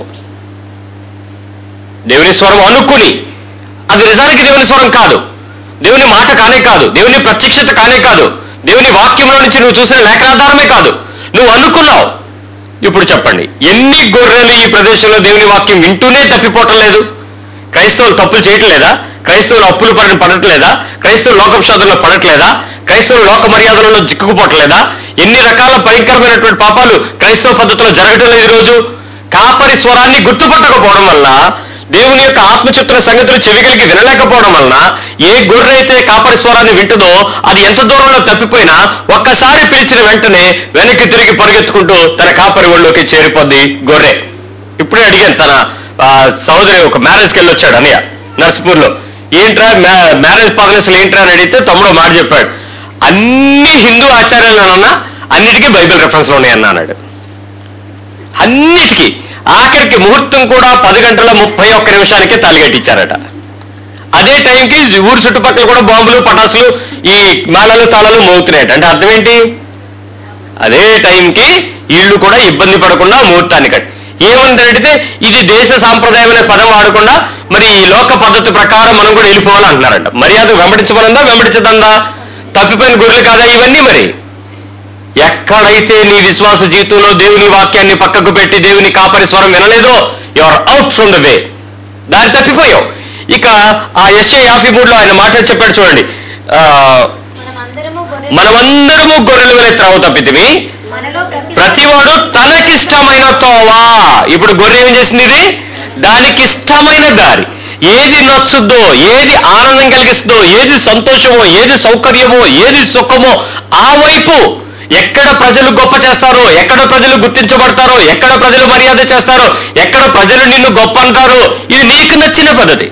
దేవుని స్వరం అనుకుని అది నిజానికి దేవుని స్వరం కాదు దేవుని మాట కానే కాదు దేవుని ప్రత్యక్షత కానే కాదు దేవుని వాక్యంలో నుంచి నువ్వు చూసిన లేఖనాధారమే కాదు నువ్వు అనుకున్నావు ఇప్పుడు చెప్పండి ఎన్ని గొర్రెలు ఈ ప్రదేశంలో దేవుని వాక్యం వింటూనే తప్పిపోవటం లేదు క్రైస్తవులు తప్పులు చేయటం లేదా క్రైస్తవులు అప్పులు పడిన పడట్లేదా క్రైస్తవులు లోకపక్షాదుల్లో పడట్లేదా క్రైస్తవులు లోక మర్యాదలలో చిక్కుకుపోవట్లేదా ఎన్ని రకాల భయంకరమైనటువంటి పాపాలు క్రైస్తవ పద్ధతిలో జరగటం లేదు ఈరోజు కాపరి స్వరాన్ని గుర్తుపట్టకపోవడం వల్ల దేవుని యొక్క ఆత్మచిత్ర సంగతులు చెవిగలిగి వినలేకపోవడం వలన ఏ గొర్రె అయితే కాపరి స్వరాన్ని వింటుందో అది ఎంత దూరంలో తప్పిపోయినా ఒక్కసారి పిలిచిన వెంటనే వెనక్కి తిరిగి పరిగెత్తుకుంటూ తన కాపరి ఒళ్ళోకి చేరిపోద్ది గొర్రె ఇప్పుడే అడిగాను తన ఆ, సోదరి ఒక మ్యారేజ్కి వెళ్ళి వచ్చాడు అన్నయ్య నర్సిపూర్లో ఏంట్రా మ్యా- మ్యారేజ్ పర్మిషన్ ఏంట్రా అని అడిగితే తమ్ముడు ఒక మాట చెప్పాడు అన్ని హిందూ ఆచారాలన్నా అన్నిటికీ బైబిల్ రెఫరెన్స్లు ఉన్నాయన్న అన్నాడు అన్నిటికీ ఆఖరికి ముహూర్తం కూడా పది గంటల ముప్పై ఒక్క నిమిషానికే తాలిగట్టించారట అదే టైంకి ఊరు చుట్టుపక్కల కూడా బాంబులు పటాసులు ఈ మేళలు తాళాలు మోగుతున్నాయట అంటే అర్థం ఏంటి అదే టైంకి వీళ్ళు కూడా ఇబ్బంది పడకుండా ముహూర్తాన్ని కట్టి ఏమంటే అడిగితే ఇది దేశ సాంప్రదాయం అనే పదం వాడకుండా మరి ఈ లోక పద్ధతి ప్రకారం మనం కూడా వెళ్ళిపోవాలి అంటున్నారంట మర్యాద వెంబడించమనందా వెంబడించదందా తప్పిపోయిన గొర్రెలు కాదా ఇవన్నీ మరి ఎక్కడైతే నీ విశ్వాస జీవితంలో దేవుని వాక్యాన్ని పక్కకు పెట్టి దేవుని కాపరి స్వరం వినలేదో you're out from the way దాన్ని తప్పిపోయావు ఇక ఆ ఎస్ఏ యాభై మూడులో ఆయన మాట చెప్పాడు చూడండి ఆ, మనమందరము గొర్రె మనమందరము గొర్రెలు వలె త్రావు తప్పితివి మనలో ప్రతి ప్రతివాడు తనకిష్టమైన తోవా ఇప్పుడు గొర్రె ఏం చేసింది ఇది దానికి ఇష్టమైన దారి ఏది నచ్చుద్దో ఏది ఆనందం కలిగిస్తుందో ఏది సంతోషమో ఏది సౌకర్యమో ఏది సుఖమో ఆ వైపు ఎక్కడ ప్రజలు గొప్ప చేస్తారో ఎక్కడ ప్రజలు గుర్తించబడతారో ఎక్కడ ప్రజలు మర్యాద చేస్తారో ఎక్కడ ప్రజలు నిన్ను గొప్ప అంటారో ఇది నీకు నచ్చిన పద్ధతి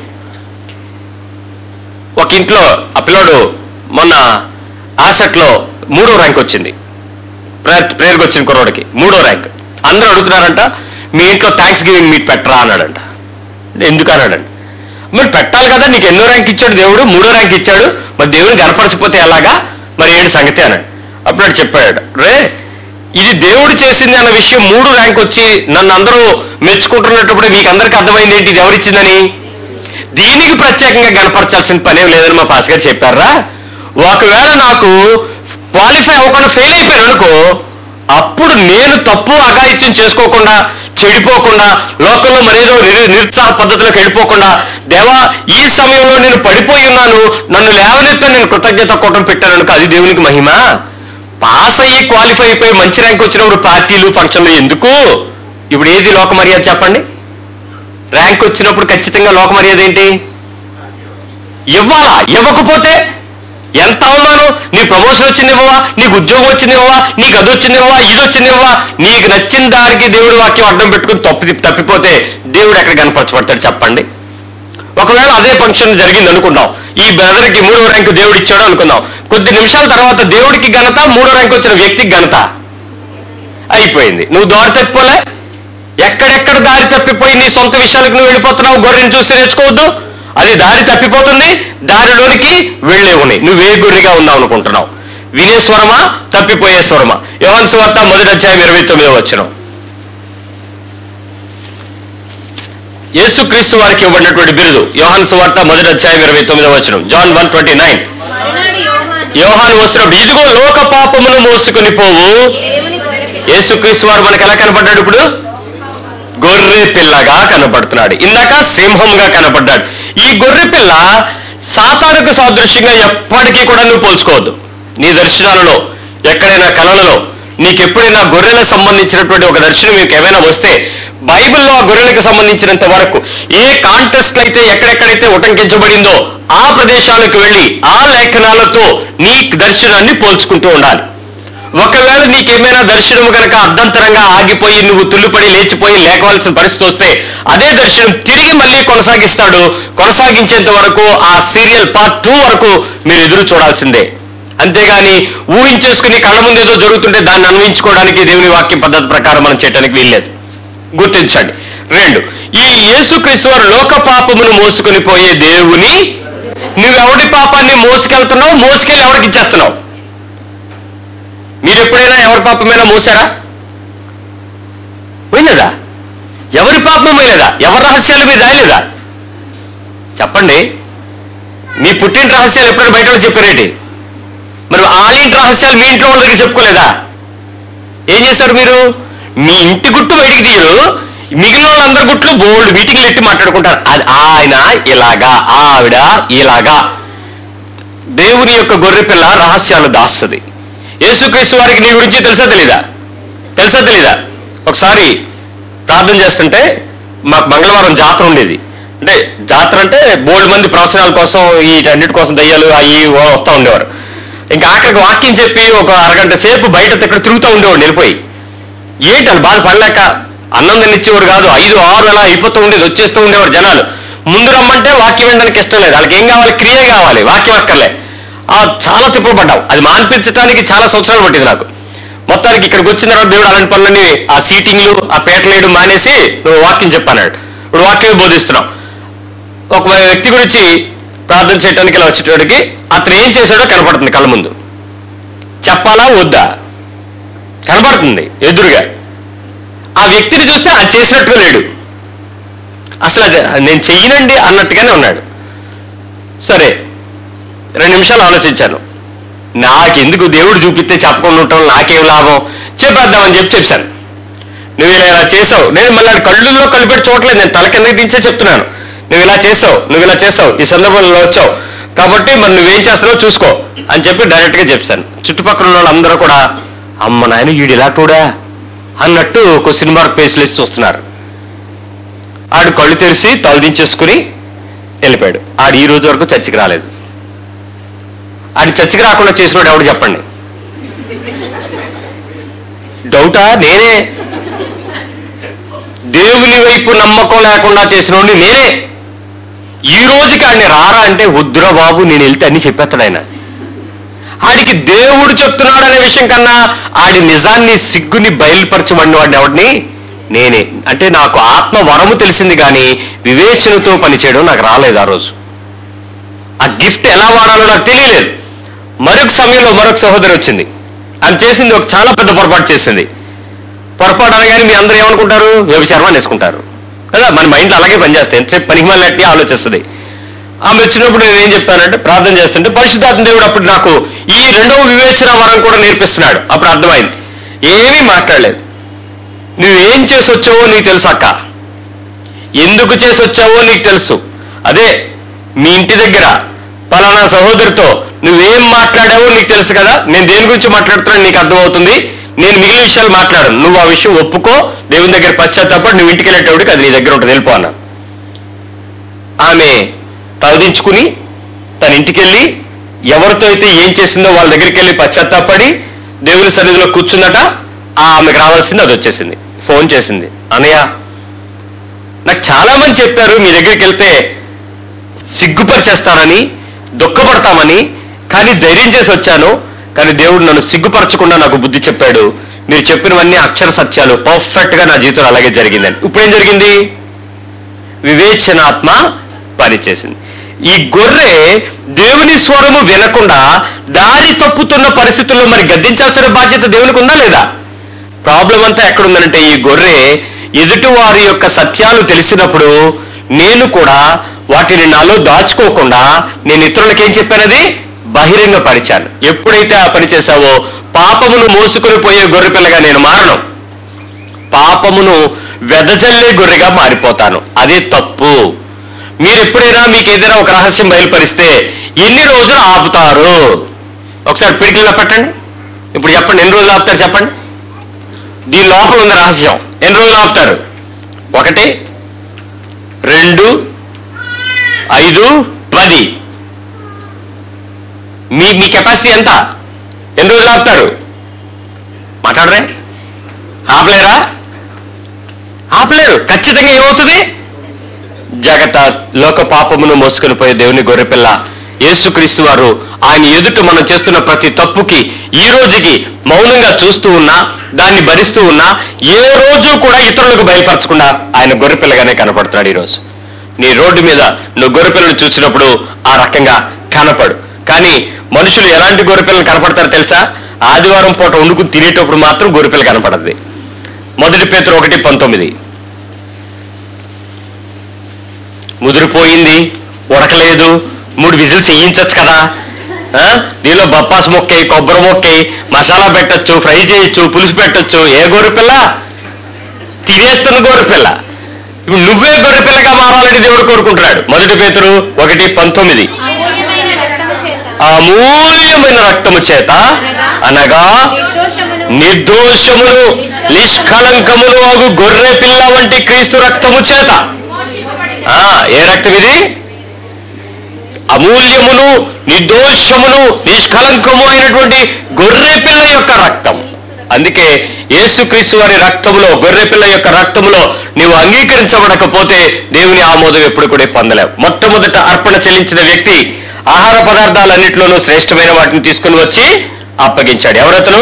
ఒక ఇంట్లో ఆ పిల్లోడు మొన్న ఆసెట్లో మూడో ర్యాంక్ వచ్చింది ప్రేయర్ ప్రేయర్కి వచ్చిన కుర్రోడికి మూడో ర్యాంక్ అందరూ అడుగుతున్నారంట మీ ఇంట్లో థ్యాంక్స్ గివింగ్ మీట్ పెట్టరా అన్నాడంట ఎందుకు అన్నాడంట మరి పెట్టాలి కదా నీకు ఎన్నో ర్యాంక్ ఇచ్చాడు దేవుడు మూడో ర్యాంక్ ఇచ్చాడు మరి దేవుని గనపరచిపోతే ఎలాగా మరి ఏంటి సంగతి అన్నాడు అప్పుడు వాడు చెప్పాడు రే ఇది దేవుడు చేసింది అన్న విషయం మూడు ర్యాంక్ వచ్చి నన్ను అందరూ మెచ్చుకుంటున్నప్పుడు మీకు అందరికీ అర్థమైంది ఏంటి ఇది ఎవరిచ్చిందని దీనికి ప్రత్యేకంగా గనపరచాల్సిన పనేం లేదని మా పాస్ గారు చెప్పారా ఒకవేళ నాకు క్వాలిఫై అవ్వకుండా ఫెయిల్ అయిపోయాను అనుకో అప్పుడు నేను తప్పు అఘాయిత్యం చేసుకోకుండా చెడిపోకుండా లోకంలో మరేదో నిరు- నిరుత్సాహ పద్ధతిలోకి వెళ్ళిపోకుండా దేవా ఈ సమయంలో నేను పడిపోయి ఉన్నాను నన్ను లేవనెత్తో నేను కృతజ్ఞత కూటం పెట్టాను అనుకో అది దేవునికి మహిమ పాస్ అయ్యి క్వాలిఫై అయిపోయి మంచి ర్యాంక్ వచ్చినప్పుడు పార్టీలు ఫంక్షన్లు ఎందుకు ఇప్పుడు ఏది లోక మర్యాద చెప్పండి ర్యాంక్ వచ్చినప్పుడు ఖచ్చితంగా లోక మర్యాద ఏంటి ఇవ్వాలా ఇవ్వకపోతే ఎంత అవమానం నీ ప్రమోషన్ వచ్చింది ఇవ్వవా నీకు ఉద్యోగం వచ్చింది ఇవ్వవా నీకు అది వచ్చింది ఇవ్వవా ఇది వచ్చింది ఇవ్వవా నీకు నచ్చిన దానికి దేవుడి వాక్యం అడ్డం పెట్టుకుని తప్పి తప్పిపోతే దేవుడు ఎక్కడ కనపరచబడతాడు చెప్పండి ఒకవేళ అదే ఫంక్షన్ జరిగింది అనుకుందాం ఈ బ్రదర్కి మూడో ర్యాంకు దేవుడు ఇచ్చాడు అనుకుందాం కొద్ది నిమిషాల తర్వాత దేవుడికి ఘనత మూడో ర్యాంక్ వచ్చిన వ్యక్తికి ఘనత అయిపోయింది నువ్వు దారి తప్పిపోలే ఎక్కడెక్కడ దారి తప్పిపోయి నీ సొంత విషయాలకు నువ్వు వెళ్ళిపోతున్నావు గొర్రెని చూసి నేర్చుకోవద్దు అది దారి తప్పిపోతుంది దారిలోనికి వెళ్ళేవుని నువ్వే గొర్రెగా ఉన్నావు అనుకుంటున్నావు వినే స్వరమా తప్పిపోయే స్వరమా యోహన్ సువార్త మొదటి అధ్యాయం ఇరవై తొమ్మిదో వచ్చిన యేసుక్రీస్తు వారికి ఇవ్వబడినటువంటి బిరుదు యోహాన్ సువార్త మొదటి అధ్యాయం ఇరవై తొమ్మిదో వచ్చిన జాన్ వన్ ట్వంటీ నైన్ మరునాడు యోహాను యోహాన్ వస్తున్నప్పుడు ఇదిగో లోక పాపమును మోసుకొని పోవు దేవుని గొర్రెపిల్ల యేసుక్రీస్తు వారు మనకు ఎలా కనపడ్డాడు ఇప్పుడు గొర్రె పిల్లగా కనపడుతున్నాడు ఇందాక సింహంగా కనపడ్డాడు ఈ గొర్రె పిల్ల సాతానుకు సాదృశ్యంగా ఎప్పటికీ కూడా నువ్వు పోల్చుకోవద్దు నీ దర్శనాలలో ఎక్కడైనా కళలలో నీకెప్పుడైనా గొర్రెలకు సంబంధించినటువంటి ఒక దర్శనం మీకు ఏమైనా వస్తే బైబిల్లో ఆ గొర్రెలకు సంబంధించినంత వరకు ఏ కాంటెస్ట్ అయితే ఎక్కడెక్కడైతే ఉటంకించబడిందో ఆ ప్రదేశాలకు వెళ్ళి ఆ లేఖనాలతో నీ దర్శనాన్ని పోల్చుకుంటూ ఉండాలి ఒకవేళ నీకేమైనా దర్శనం కనుక అర్ధంతరంగా ఆగిపోయి నువ్వు తుల్లిపడి లేచిపోయి లేకవలసిన పరిస్థితి వస్తే అదే దర్శనం తిరిగి మళ్ళీ కొనసాగిస్తాడు కొనసాగించేంత వరకు ఆ సీరియల్ పార్ట్ టూ వరకు మీరు ఎదురు చూడాల్సిందే అంతేగాని ఊహించేసుకుని కళ్ళ ముందు ఏదో జరుగుతుంటే దాన్ని అన్వయించుకోవడానికి దేవుని వాక్య పద్ధతి ప్రకారం మనం చేయడానికి వీల్లేదు గుర్తించండి రెండు ఈ యేసుక్రీస్తు వారు లోక పాపమును మోసుకొని పోయే దేవుని నువ్వెవడి పాపాన్ని మోసుకెళ్తున్నావు మోసుకెళ్ళి ఎవరికి ఇచ్చేస్తున్నావు మీరు ఎప్పుడైనా ఎవరి పాపమైనా మోసారా పోయినదా ఎవరి పాపం పోయినదా ఎవరి రహస్యాలు మీరు రాయలేదా చెప్పండి మీ పుట్టిన రహస్యాలు ఎప్పుడైనా బయట వాళ్ళకి చెప్పారేంటి మరి ఆ ఇంటి రహస్యాలు మీ ఇంట్లో వాళ్ళ దగ్గర చెప్పుకోలేదా ఏం చేస్తారు మీరు మీ ఇంటి గుట్టు బయటికి తీయరు మిగిలిన వాళ్ళందరి గుట్లు బోల్డ్ మీటింగ్లు ఎట్టి మాట్లాడుకుంటారు అది ఆయన ఇలాగా ఆవిడ ఇలాగా దేవుని యొక్క గొర్రె పిల్ల రహస్యాలు దాస్తుంది యేసుక్రీస్తు వారికి నీ గురించి తెలుసా తెలీదా తెలుసా తెలీదా ఒకసారి ప్రార్థన చేస్తుంటే మాకు మంగళవారం జాతర ఉండేది అంటే జాతర అంటే బోల్డ్ మంది ప్రవచనాల కోసం వీటన్నిటి కోసం దయ్యాలు అవి వస్తూ ఉండేవారు ఇంకా ఆఖరికి వాక్యం చెప్పి ఒక అరగంట సేపు బయట ఇక్కడ తిరుగుతూ ఉండేవాడు వెళ్ళిపోయి ఏంటి వాళ్ళు బాధ పడలేక అన్నం తినిచ్చేవారు కాదు ఐదు ఆరు అలా అయిపోతూ ఉండేది వచ్చేస్తూ ఉండేవారు జనాలు ముందు రమ్మంటే వాక్యం వినడానికి ఇష్టం లేదు వాళ్ళకి ఏం కావాలి క్రియ కావాలి వాక్యం అక్కర్లే ఆ, చాలా తిప్పబడ్డాం అది మాన్పించడానికి చాలా సంవత్సరాలు పట్టింది నాకు మొత్తానికి ఇక్కడికి వచ్చిన తర్వాత దేవుడు అలాంటి పనులని ఆ సీటింగ్లు ఆ పేటలేయడం మానేసి నువ్వు వాక్యం చెప్పన్నాడు ఇప్పుడు వాక్యం బోధిస్తున్నాం ఒక వ్యక్తి గురించి ప్రార్థన చేయడానికి ఇలా వచ్చేటోడికి అతను ఏం చేశాడో కనపడుతుంది కళ్ళ ముందు చెప్పాలా వద్దా కనపడుతుంది ఎదురుగా ఆ వ్యక్తిని చూస్తే అది చేసినట్టుగా లేడు అసలు అది నేను చెయ్యనండి అన్నట్టుగానే ఉన్నాడు సరే రెండు నిమిషాలు ఆలోచించాను నాకెందుకు దేవుడు చూపిస్తే చెప్పకుండా ఉండటం నాకేం లాభం చెప్పేద్దామని చెప్పి చెప్పాను నువ్వు ఇలా ఇలా చేసావు నేను మళ్ళీ ఆడి కళ్ళుల్లో కళ్ళు పెట్టి చూడలేదు నేను తల కిందకి దించే చెప్తున్నాను నువ్వు ఇలా చేసావు నువ్వు ఇలా చేసావు ఈ సందర్భంలో వచ్చావు కాబట్టి మరి నువ్వేం చేస్తున్నావో చూసుకో అని చెప్పి డైరెక్ట్ గా చెప్పాను చుట్టుపక్కల ఉన్న వాళ్ళందరూ కూడా అమ్మ నాయన వీడు ఇలా కూడా అన్నట్టు ఒక సినిమా పేస్లు వేసి చూస్తున్నారు ఆడు కళ్ళు తెరిచి తలదించేసుకుని వెళ్ళిపోయాడు ఆడు ఈ రోజు వరకు చర్చికి రాలేదు ఆడి చర్చికి రాకుండా చేసినోడు ఎవడు చెప్పండి డౌటా నేనే దేవుని వైపు నమ్మకం లేకుండా చేసినోడిని నేనే ఈ రోజుకి ఆడిని రారా అంటే వద్దురా బాబు నేను వెళ్తే అన్ని చెప్పేస్తాడు ఆయన ఆడికి దేవుడు చెప్తున్నాడు అనే విషయం కన్నా ఆడి నిజాన్ని సిగ్గుని బయలుపరచబడిన వాడిని ఎవడిని నేనే అంటే నాకు ఆత్మ వరము తెలిసింది కానీ వివేచనతో పనిచేయడం నాకు రాలేదు ఆ రోజు ఆ గిఫ్ట్ ఎలా వాడాలో నాకు తెలియలేదు మరొక సమయంలో మరొక సహోదరి వచ్చింది ఆమె చేసింది ఒక చాలా పెద్ద పొరపాటు చేసింది పొరపాటు అనగానే మీ అందరూ ఏమనుకుంటారు వ్యభిచారం అనేసుకుంటారు కదా మన మైండ్లో అలాగే పనిచేస్తాయి ఎంతసేపు పనికి మళ్ళీ ఆలోచిస్తుంది ఆమె వచ్చినప్పుడు నేను ఏం చెప్పానంటే ప్రార్థన చేస్తుంటే పరిశుద్ధాత్మ దేవుడు అప్పుడు నాకు ఈ రెండవ వివేచన వరం కూడా నేర్పిస్తున్నాడు అప్పుడు అర్థమైంది ఏమీ మాట్లాడలేదు నువ్వేం చేసి వచ్చావో నీకు తెలుసు అక్క ఎందుకు చేసి వచ్చావో నీకు తెలుసు అదే మీ ఇంటి దగ్గర పలానా సహోదరితో నువ్వేం మాట్లాడావో నీకు తెలుసు కదా నేను దేని గురించి మాట్లాడుతున్నాను నీకు అర్థమవుతుంది నేను మిగిలిన విషయాలు మాట్లాడను నువ్వు ఆ విషయం ఒప్పుకో దేవుని దగ్గర పశ్చాత్తాపడి నువ్వు ఇంటికి వెళ్ళేటప్పటికి అది నీ దగ్గర ఉంటుంది వెళ్ళిపో అన్నా ఆమె తలదించుకుని తన ఇంటికి వెళ్ళి ఎవరితో అయితే ఏం చేసిందో వాళ్ళ దగ్గరికి వెళ్ళి పశ్చాత్తాపడి దేవుని సన్నిధిలో కూర్చున్నట ఆ ఆమెకు రావాల్సింది అది వచ్చేసింది ఫోన్ చేసింది అనయ్య నాకు చాలా మంది చెప్పారు మీ దగ్గరికి వెళ్తే సిగ్గుపరిచేస్తానని దుఃఖపడతామని కానీ ధైర్యం చేసి వచ్చాను కానీ దేవుడు నన్ను సిగ్గుపరచకుండా నాకు బుద్ధి చెప్పాడు మీరు చెప్పినవన్నీ అక్షర సత్యాలు పర్ఫెక్ట్ గా నా జీవితంలో అలాగే జరిగిందని ఇప్పుడేం జరిగింది వివేచనాత్మ పనిచేసింది ఈ గొర్రె దేవుని స్వరము వినకుండా దారి తప్పుతున్న పరిస్థితుల్లో మరి గద్దించాల్సిన బాధ్యత దేవునికి ఉందా లేదా ప్రాబ్లం అంతా ఎక్కడుందంటే ఈ గొర్రె ఎదుటి వారి యొక్క సత్యాలు తెలిసినప్పుడు నేను కూడా వాటిని నాలో దాచుకోకుండా నేను ఇతరులకు ఏం చెప్పానది బహిరంగ పరిచాను ఎప్పుడైతే ఆ పని చేశావో పాపమును మోసుకొని పోయే గొర్రె పిల్లగా నేను మారను పాపమును వెదజల్లే గొర్రెగా మారిపోతాను అదే తప్పు మీరు ఎప్పుడైనా మీకు ఏదైనా ఒక రహస్యం బయలుపరిస్తే ఎన్ని రోజులు ఆపుతారు ఒకసారి పిడికిల్లో పెట్టండి ఇప్పుడు చెప్పండి ఎన్ని రోజులు ఆపుతారు చెప్పండి దీని లోపల ఉంది రహస్యం ఎన్ని రోజులు ఆపుతారు ఒకటి రెండు ఐదు పది మీ మీ కెపాసిటీ ఎంత ఎన్ని రోజులు ఆపుతారు మాట్లాడరే ఆపలేరా ఆపలేరు ఖచ్చితంగా ఏమవుతుంది జగత లోక పాపమును మోసుకొని పోయే దేవుని గొర్రెపిల్ల యేసుక్రీస్తు వారు ఆయన ఎదుట మనం చేస్తున్న ప్రతి తప్పుకి ఈ రోజుకి మౌనంగా చూస్తూ ఉన్నా దాన్ని భరిస్తూ ఉన్నా ఏ రోజు కూడా ఇతరులకు బయలుపరచకుండా ఆయన గొర్రెపిల్లగానే కనపడుతున్నాడు ఈ రోజు నీ రోడ్డు మీద నువ్వు గొర్రెపిల్లను చూసినప్పుడు ఆ రకంగా కనపడు కానీ మనుషులు ఎలాంటి గొర్రెపిల్లలు కనపడతారో తెలుసా ఆదివారం పూట వండుకుని తినేటప్పుడు మాత్రం గొర్రెపిల్ల కనపడద్ది మొదటి పేతురు ఒకటి పంతొమ్మిది ముదిరిపోయింది ఉడకలేదు మూడు విజిల్స్ వేయించచ్చు కదా ఆ? దీనిలో బప్పాస్ మొక్కయి కొబ్బరి మొక్కయి మసాలా పెట్టొచ్చు ఫ్రై చేయొచ్చు పులుసు పెట్టొచ్చు ఏ గొర్రెపిల్ల తినేస్తున్న గొర్రెపిల్ల ఇప్పుడు నువ్వే గొర్రెపిల్లగా మారాలని దేవుడు కోరుకుంటున్నాడు మొదటి పేతురు ఒకటి పంతొమ్మిది అమూల్యమైన రక్తము చేత అమూల్యమైన రక్తము చేత అనగా నిర్దోషమును నిర్దోషములు నిష్కలంకములు అగు గొర్రె పిల్ల వంటి క్రీస్తు రక్తము చేత ఆ, ఏ రక్తం ఇది అమూల్యమును నిర్దోషమును నిష్కలంకము అయినటువంటి గొర్రె పిల్ల యొక్క రక్తం అందుకే యేసుక్రీస్తు వారి రక్తములో గొర్రెపిల్ల యొక్క రక్తములో నీవు అంగీకరించబడకపోతే దేవుని ఆమోదం ఎప్పుడు కూడా పొందలేవు మొట్టమొదట అర్పణ చెల్లించిన వ్యక్తి ఆహార పదార్థాలన్నింటిలోనూ శ్రేష్టమైన వాటిని తీసుకుని వచ్చి అప్పగించాడు ఎవరతను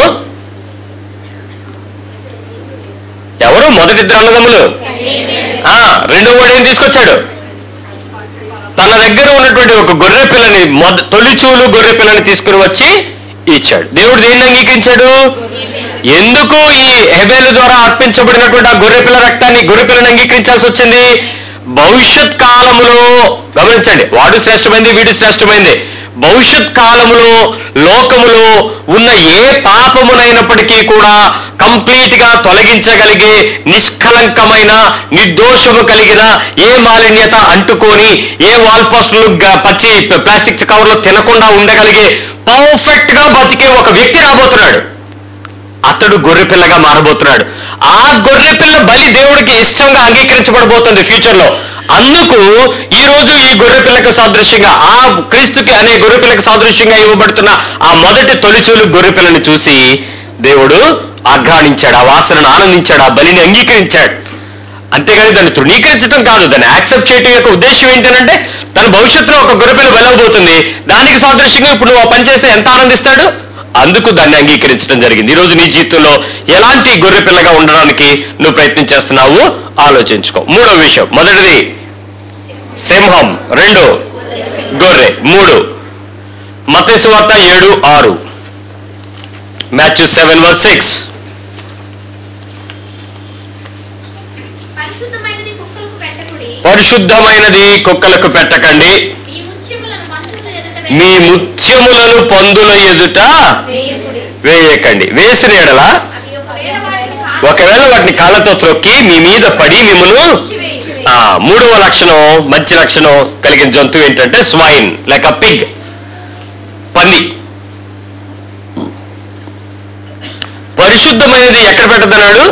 ఎవరు మొదటి ఇద్దరు అన్నదమ్ములు ఆ, రెండో వాడు ఏం తీసుకొచ్చాడు తన దగ్గర ఉన్నటువంటి ఒక గొర్రె పిల్లని మొద తొలిచూలు గొర్రె పిల్లని తీసుకుని వచ్చి ఇచ్చాడు దేవుడు దేన్ని అంగీకరించాడు ఎందుకు ఈ హెబేలు ద్వారా అర్పించబడినటువంటి ఆ గొర్రె పిల్ల రక్తాన్ని గొర్రె పిల్లని అంగీకరించాల్సి వచ్చింది భవిష్యత్ కాలములో గమనించండి వాడు శ్రేష్టమైంది వీడు శ్రేష్టమైంది భవిష్యత్ కాలములో లోకములో ఉన్న ఏ పాపమునైనప్పటికీ కూడా కంప్లీట్ గా తొలగించగలిగే నిష్కలంకమైన నిర్దోషము కలిగిన ఏ మాలిన్యత అంటుకొని ఏ వాల్ పోస్టులు గ- పచ్చి ప్లాస్టిక్ కవర్లు తినకుండా ఉండగలిగే పర్ఫెక్ట్ గా బతికే ఒక వ్యక్తి రాబోతున్నాడు అతడు గొర్రెపిల్లగా మారబోతున్నాడు ఆ గొర్రెపిల్ల బలి దేవుడికి ఇష్టంగా అంగీకరించబడబోతుంది ఫ్యూచర్ లో అందుకు ఈ రోజు ఈ గొర్రెపిల్లకు సాదృశ్యంగా ఆ క్రీస్తుకి అనే గొర్రెపిల్లకు సాదృశ్యంగా ఇవ్వబడుతున్న ఆ మొదటి తొలిచూలు గొర్రెపిల్లని చూసి దేవుడు ఆఘ్రానించాడు ఆ వాసనను ఆనందించాడు ఆ బలిని అంగీకరించాడు అంతేగాని దాన్ని తృణీకరించడం కాదు దాన్ని యాక్సెప్ట్ చేయడం యొక్క ఉద్దేశం ఏంటంటే తన భవిష్యత్తులో ఒక గొర్రెపిల్ల వెళ్ళబోతుంది దానికి సాదృశ్యంగా ఇప్పుడు నువ్వు ఆ పని చేస్తే ఎంత ఆనందిస్తాడు అందుకు దాన్ని అంగీకరించడం జరిగింది ఈ రోజు నీ జీవితంలో ఎలాంటి గొర్రెపిల్లగా ఉండడానికి నువ్వు ప్రయత్నం చేస్తున్నావు ఆలోచించుకో మూడో విషయం మొదటిది సింహం రెండు గొర్రె మూడు మతేసు వార్త ఏడు ఆరు మ్యాథ్యూ సెవెన్ వర్ సిక్స్ పరిశుద్ధమైనది కుక్కలకు పెట్టకుడి పరిశుద్ధమైనది కుక్కలకు పెట్టకండి మీ ముత్యములను మంత్రుల ఎదుట మీ ముత్యములను పందుల ఎదుట వేయకుడి వేయకండి వేసిన ఎడల అవి ఒకవేళ వాటిని కాల్చి ఒకవేళ వాటిని కాళ్ళతో త్రొక్కి మీ మీద పడి మిమ్మల్ని వేయుడి. ఆ, మూడవ లక్షణం మంచి లక్షణం కలిగిన జంతువు ఏంటంటే స్వైన్ లైక్ అ పిగ్ పంది పరిశుద్ధమైనది ఎక్కడ పెట్టద్దన్నాడు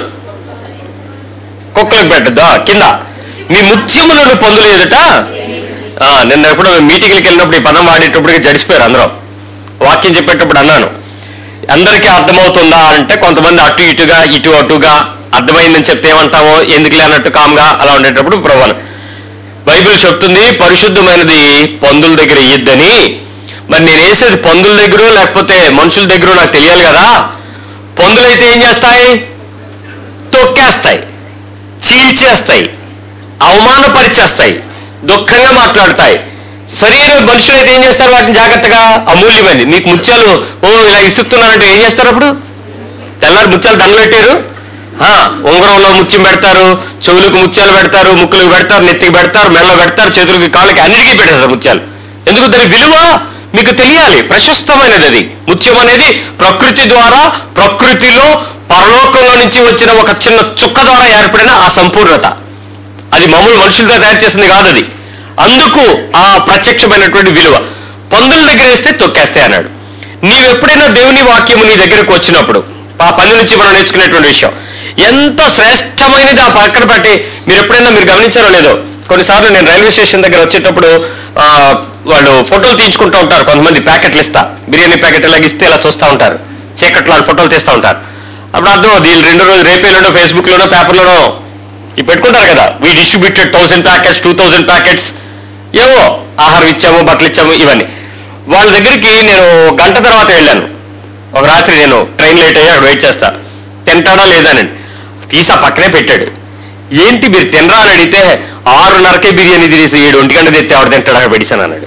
కుక్కలకు పెట్టద్దా కింద మీ ముత్యములను పొందులు ఎదుట ఆ, నిన్న ఎప్పుడు మీటింగ్కి వెళ్ళినప్పుడు ఈ పదం వాడేటప్పుడు జడిసిపోయారు అందరూ వాక్యం చెప్పేటప్పుడు అన్నాను అందరికీ అర్థమవుతుందా అంటే కొంతమంది అటు ఇటుగా ఇటు అటుగా అర్థమైందని చెప్తే ఏమంటామో ఎందుకులే అన్నట్టు కామ్గా అలా ఉండేటప్పుడు ప్రభావం బైబిల్ చెప్తుంది పరిశుద్ధమైనది పందుల దగ్గర ఇయ్యద్దని మరి నేను వేసేది పందుల దగ్గర లేకపోతే మనుషుల దగ్గర నాకు తెలియాలి కదా పందులైతే ఏం చేస్తాయి తొక్కేస్తాయి చీల్చేస్తాయి అవమానపరిచేస్తాయి దుఃఖంగా మాట్లాడతాయి శరీర మనుషులైతే ఏం చేస్తారు వాటిని జాగ్రత్తగా అమూల్యమైనది మీకు ముత్యాలు ఓ ఇలా ఇస్తున్నారంటే ఏం చేస్తారు అప్పుడు తెల్లారి ముత్యాలు దండలు పెట్టారు ఆ, ఉంగరంలో ముత్యం పెడతారు చెవులకు ముత్యాలు పెడతారు ముక్కులకు పెడతారు నెత్తికి పెడతారు మెల్ల పెడతారు చేతులకి కాళ్ళకి అన్నిటికీ పెడతారు ముత్యాలు ఎందుకు దాని విలువ మీకు తెలియాలి ప్రశస్తమైనది అది ముత్యం అనేది ప్రకృతి ద్వారా ప్రకృతిలో పరలోకంలో నుంచి వచ్చిన ఒక చిన్న చుక్క ద్వారా ఏర్పడిన ఆ సంపూర్ణత అది మామూలు మనుషులతో తయారు చేసింది కాదు అది అందుకు ఆ ప్రత్యక్షమైనటువంటి విలువ పందుల దగ్గర వేస్తే తొక్కేస్తే అన్నాడు నీవెప్పుడైనా దేవుని వాక్యము నీ దగ్గరకు వచ్చినప్పుడు ఆ పని నుంచి మనం నేర్చుకునేటువంటి విషయం ఎంత శ్రేష్టమైనది ఆ పక్కన పెట్టి మీరు ఎప్పుడైనా మీరు గమనించారో లేదో కొన్నిసార్లు నేను రైల్వే స్టేషన్ దగ్గర వచ్చేటప్పుడు ఆ, వాళ్ళు ఫోటోలు తీయించుకుంటూ ఉంటారు కొంతమంది ప్యాకెట్లు ఇస్తా బిర్యానీ ప్యాకెట్ ఇలాగ ఇస్తే ఇలా చూస్తూ ఉంటారు చీకట్లో వాళ్ళు ఫోటోలు తీస్తూ ఉంటారు అప్పుడు అర్థం వీళ్ళు రెండు రోజులు రేపేలోనో ఫేస్బుక్ లోనో పేపర్లోనో ఇవి పెట్టుకుంటారు కదా we distributed thousand packets two thousand packets ఏవో ఆహారం ఇచ్చాము బట్టలు ఇచ్చాము ఇవన్నీ వాళ్ళ దగ్గరికి నేను గంట తర్వాత వెళ్ళాను ఒక రాత్రి నేను ట్రైన్ లేట్ అయ్యి అక్కడ వెయిట్ చేస్తా తింటాడా లేదానండి తీసా పక్కనే పెట్టాడు ఏంటి మీరు తినరా అని అడిగితే ఆరున్నరకే బిర్యానీ తినేసి ఏడు ఒంటి గంట తెస్తే ఎవడు తింటాడా అని పెట్టాను అన్నాడు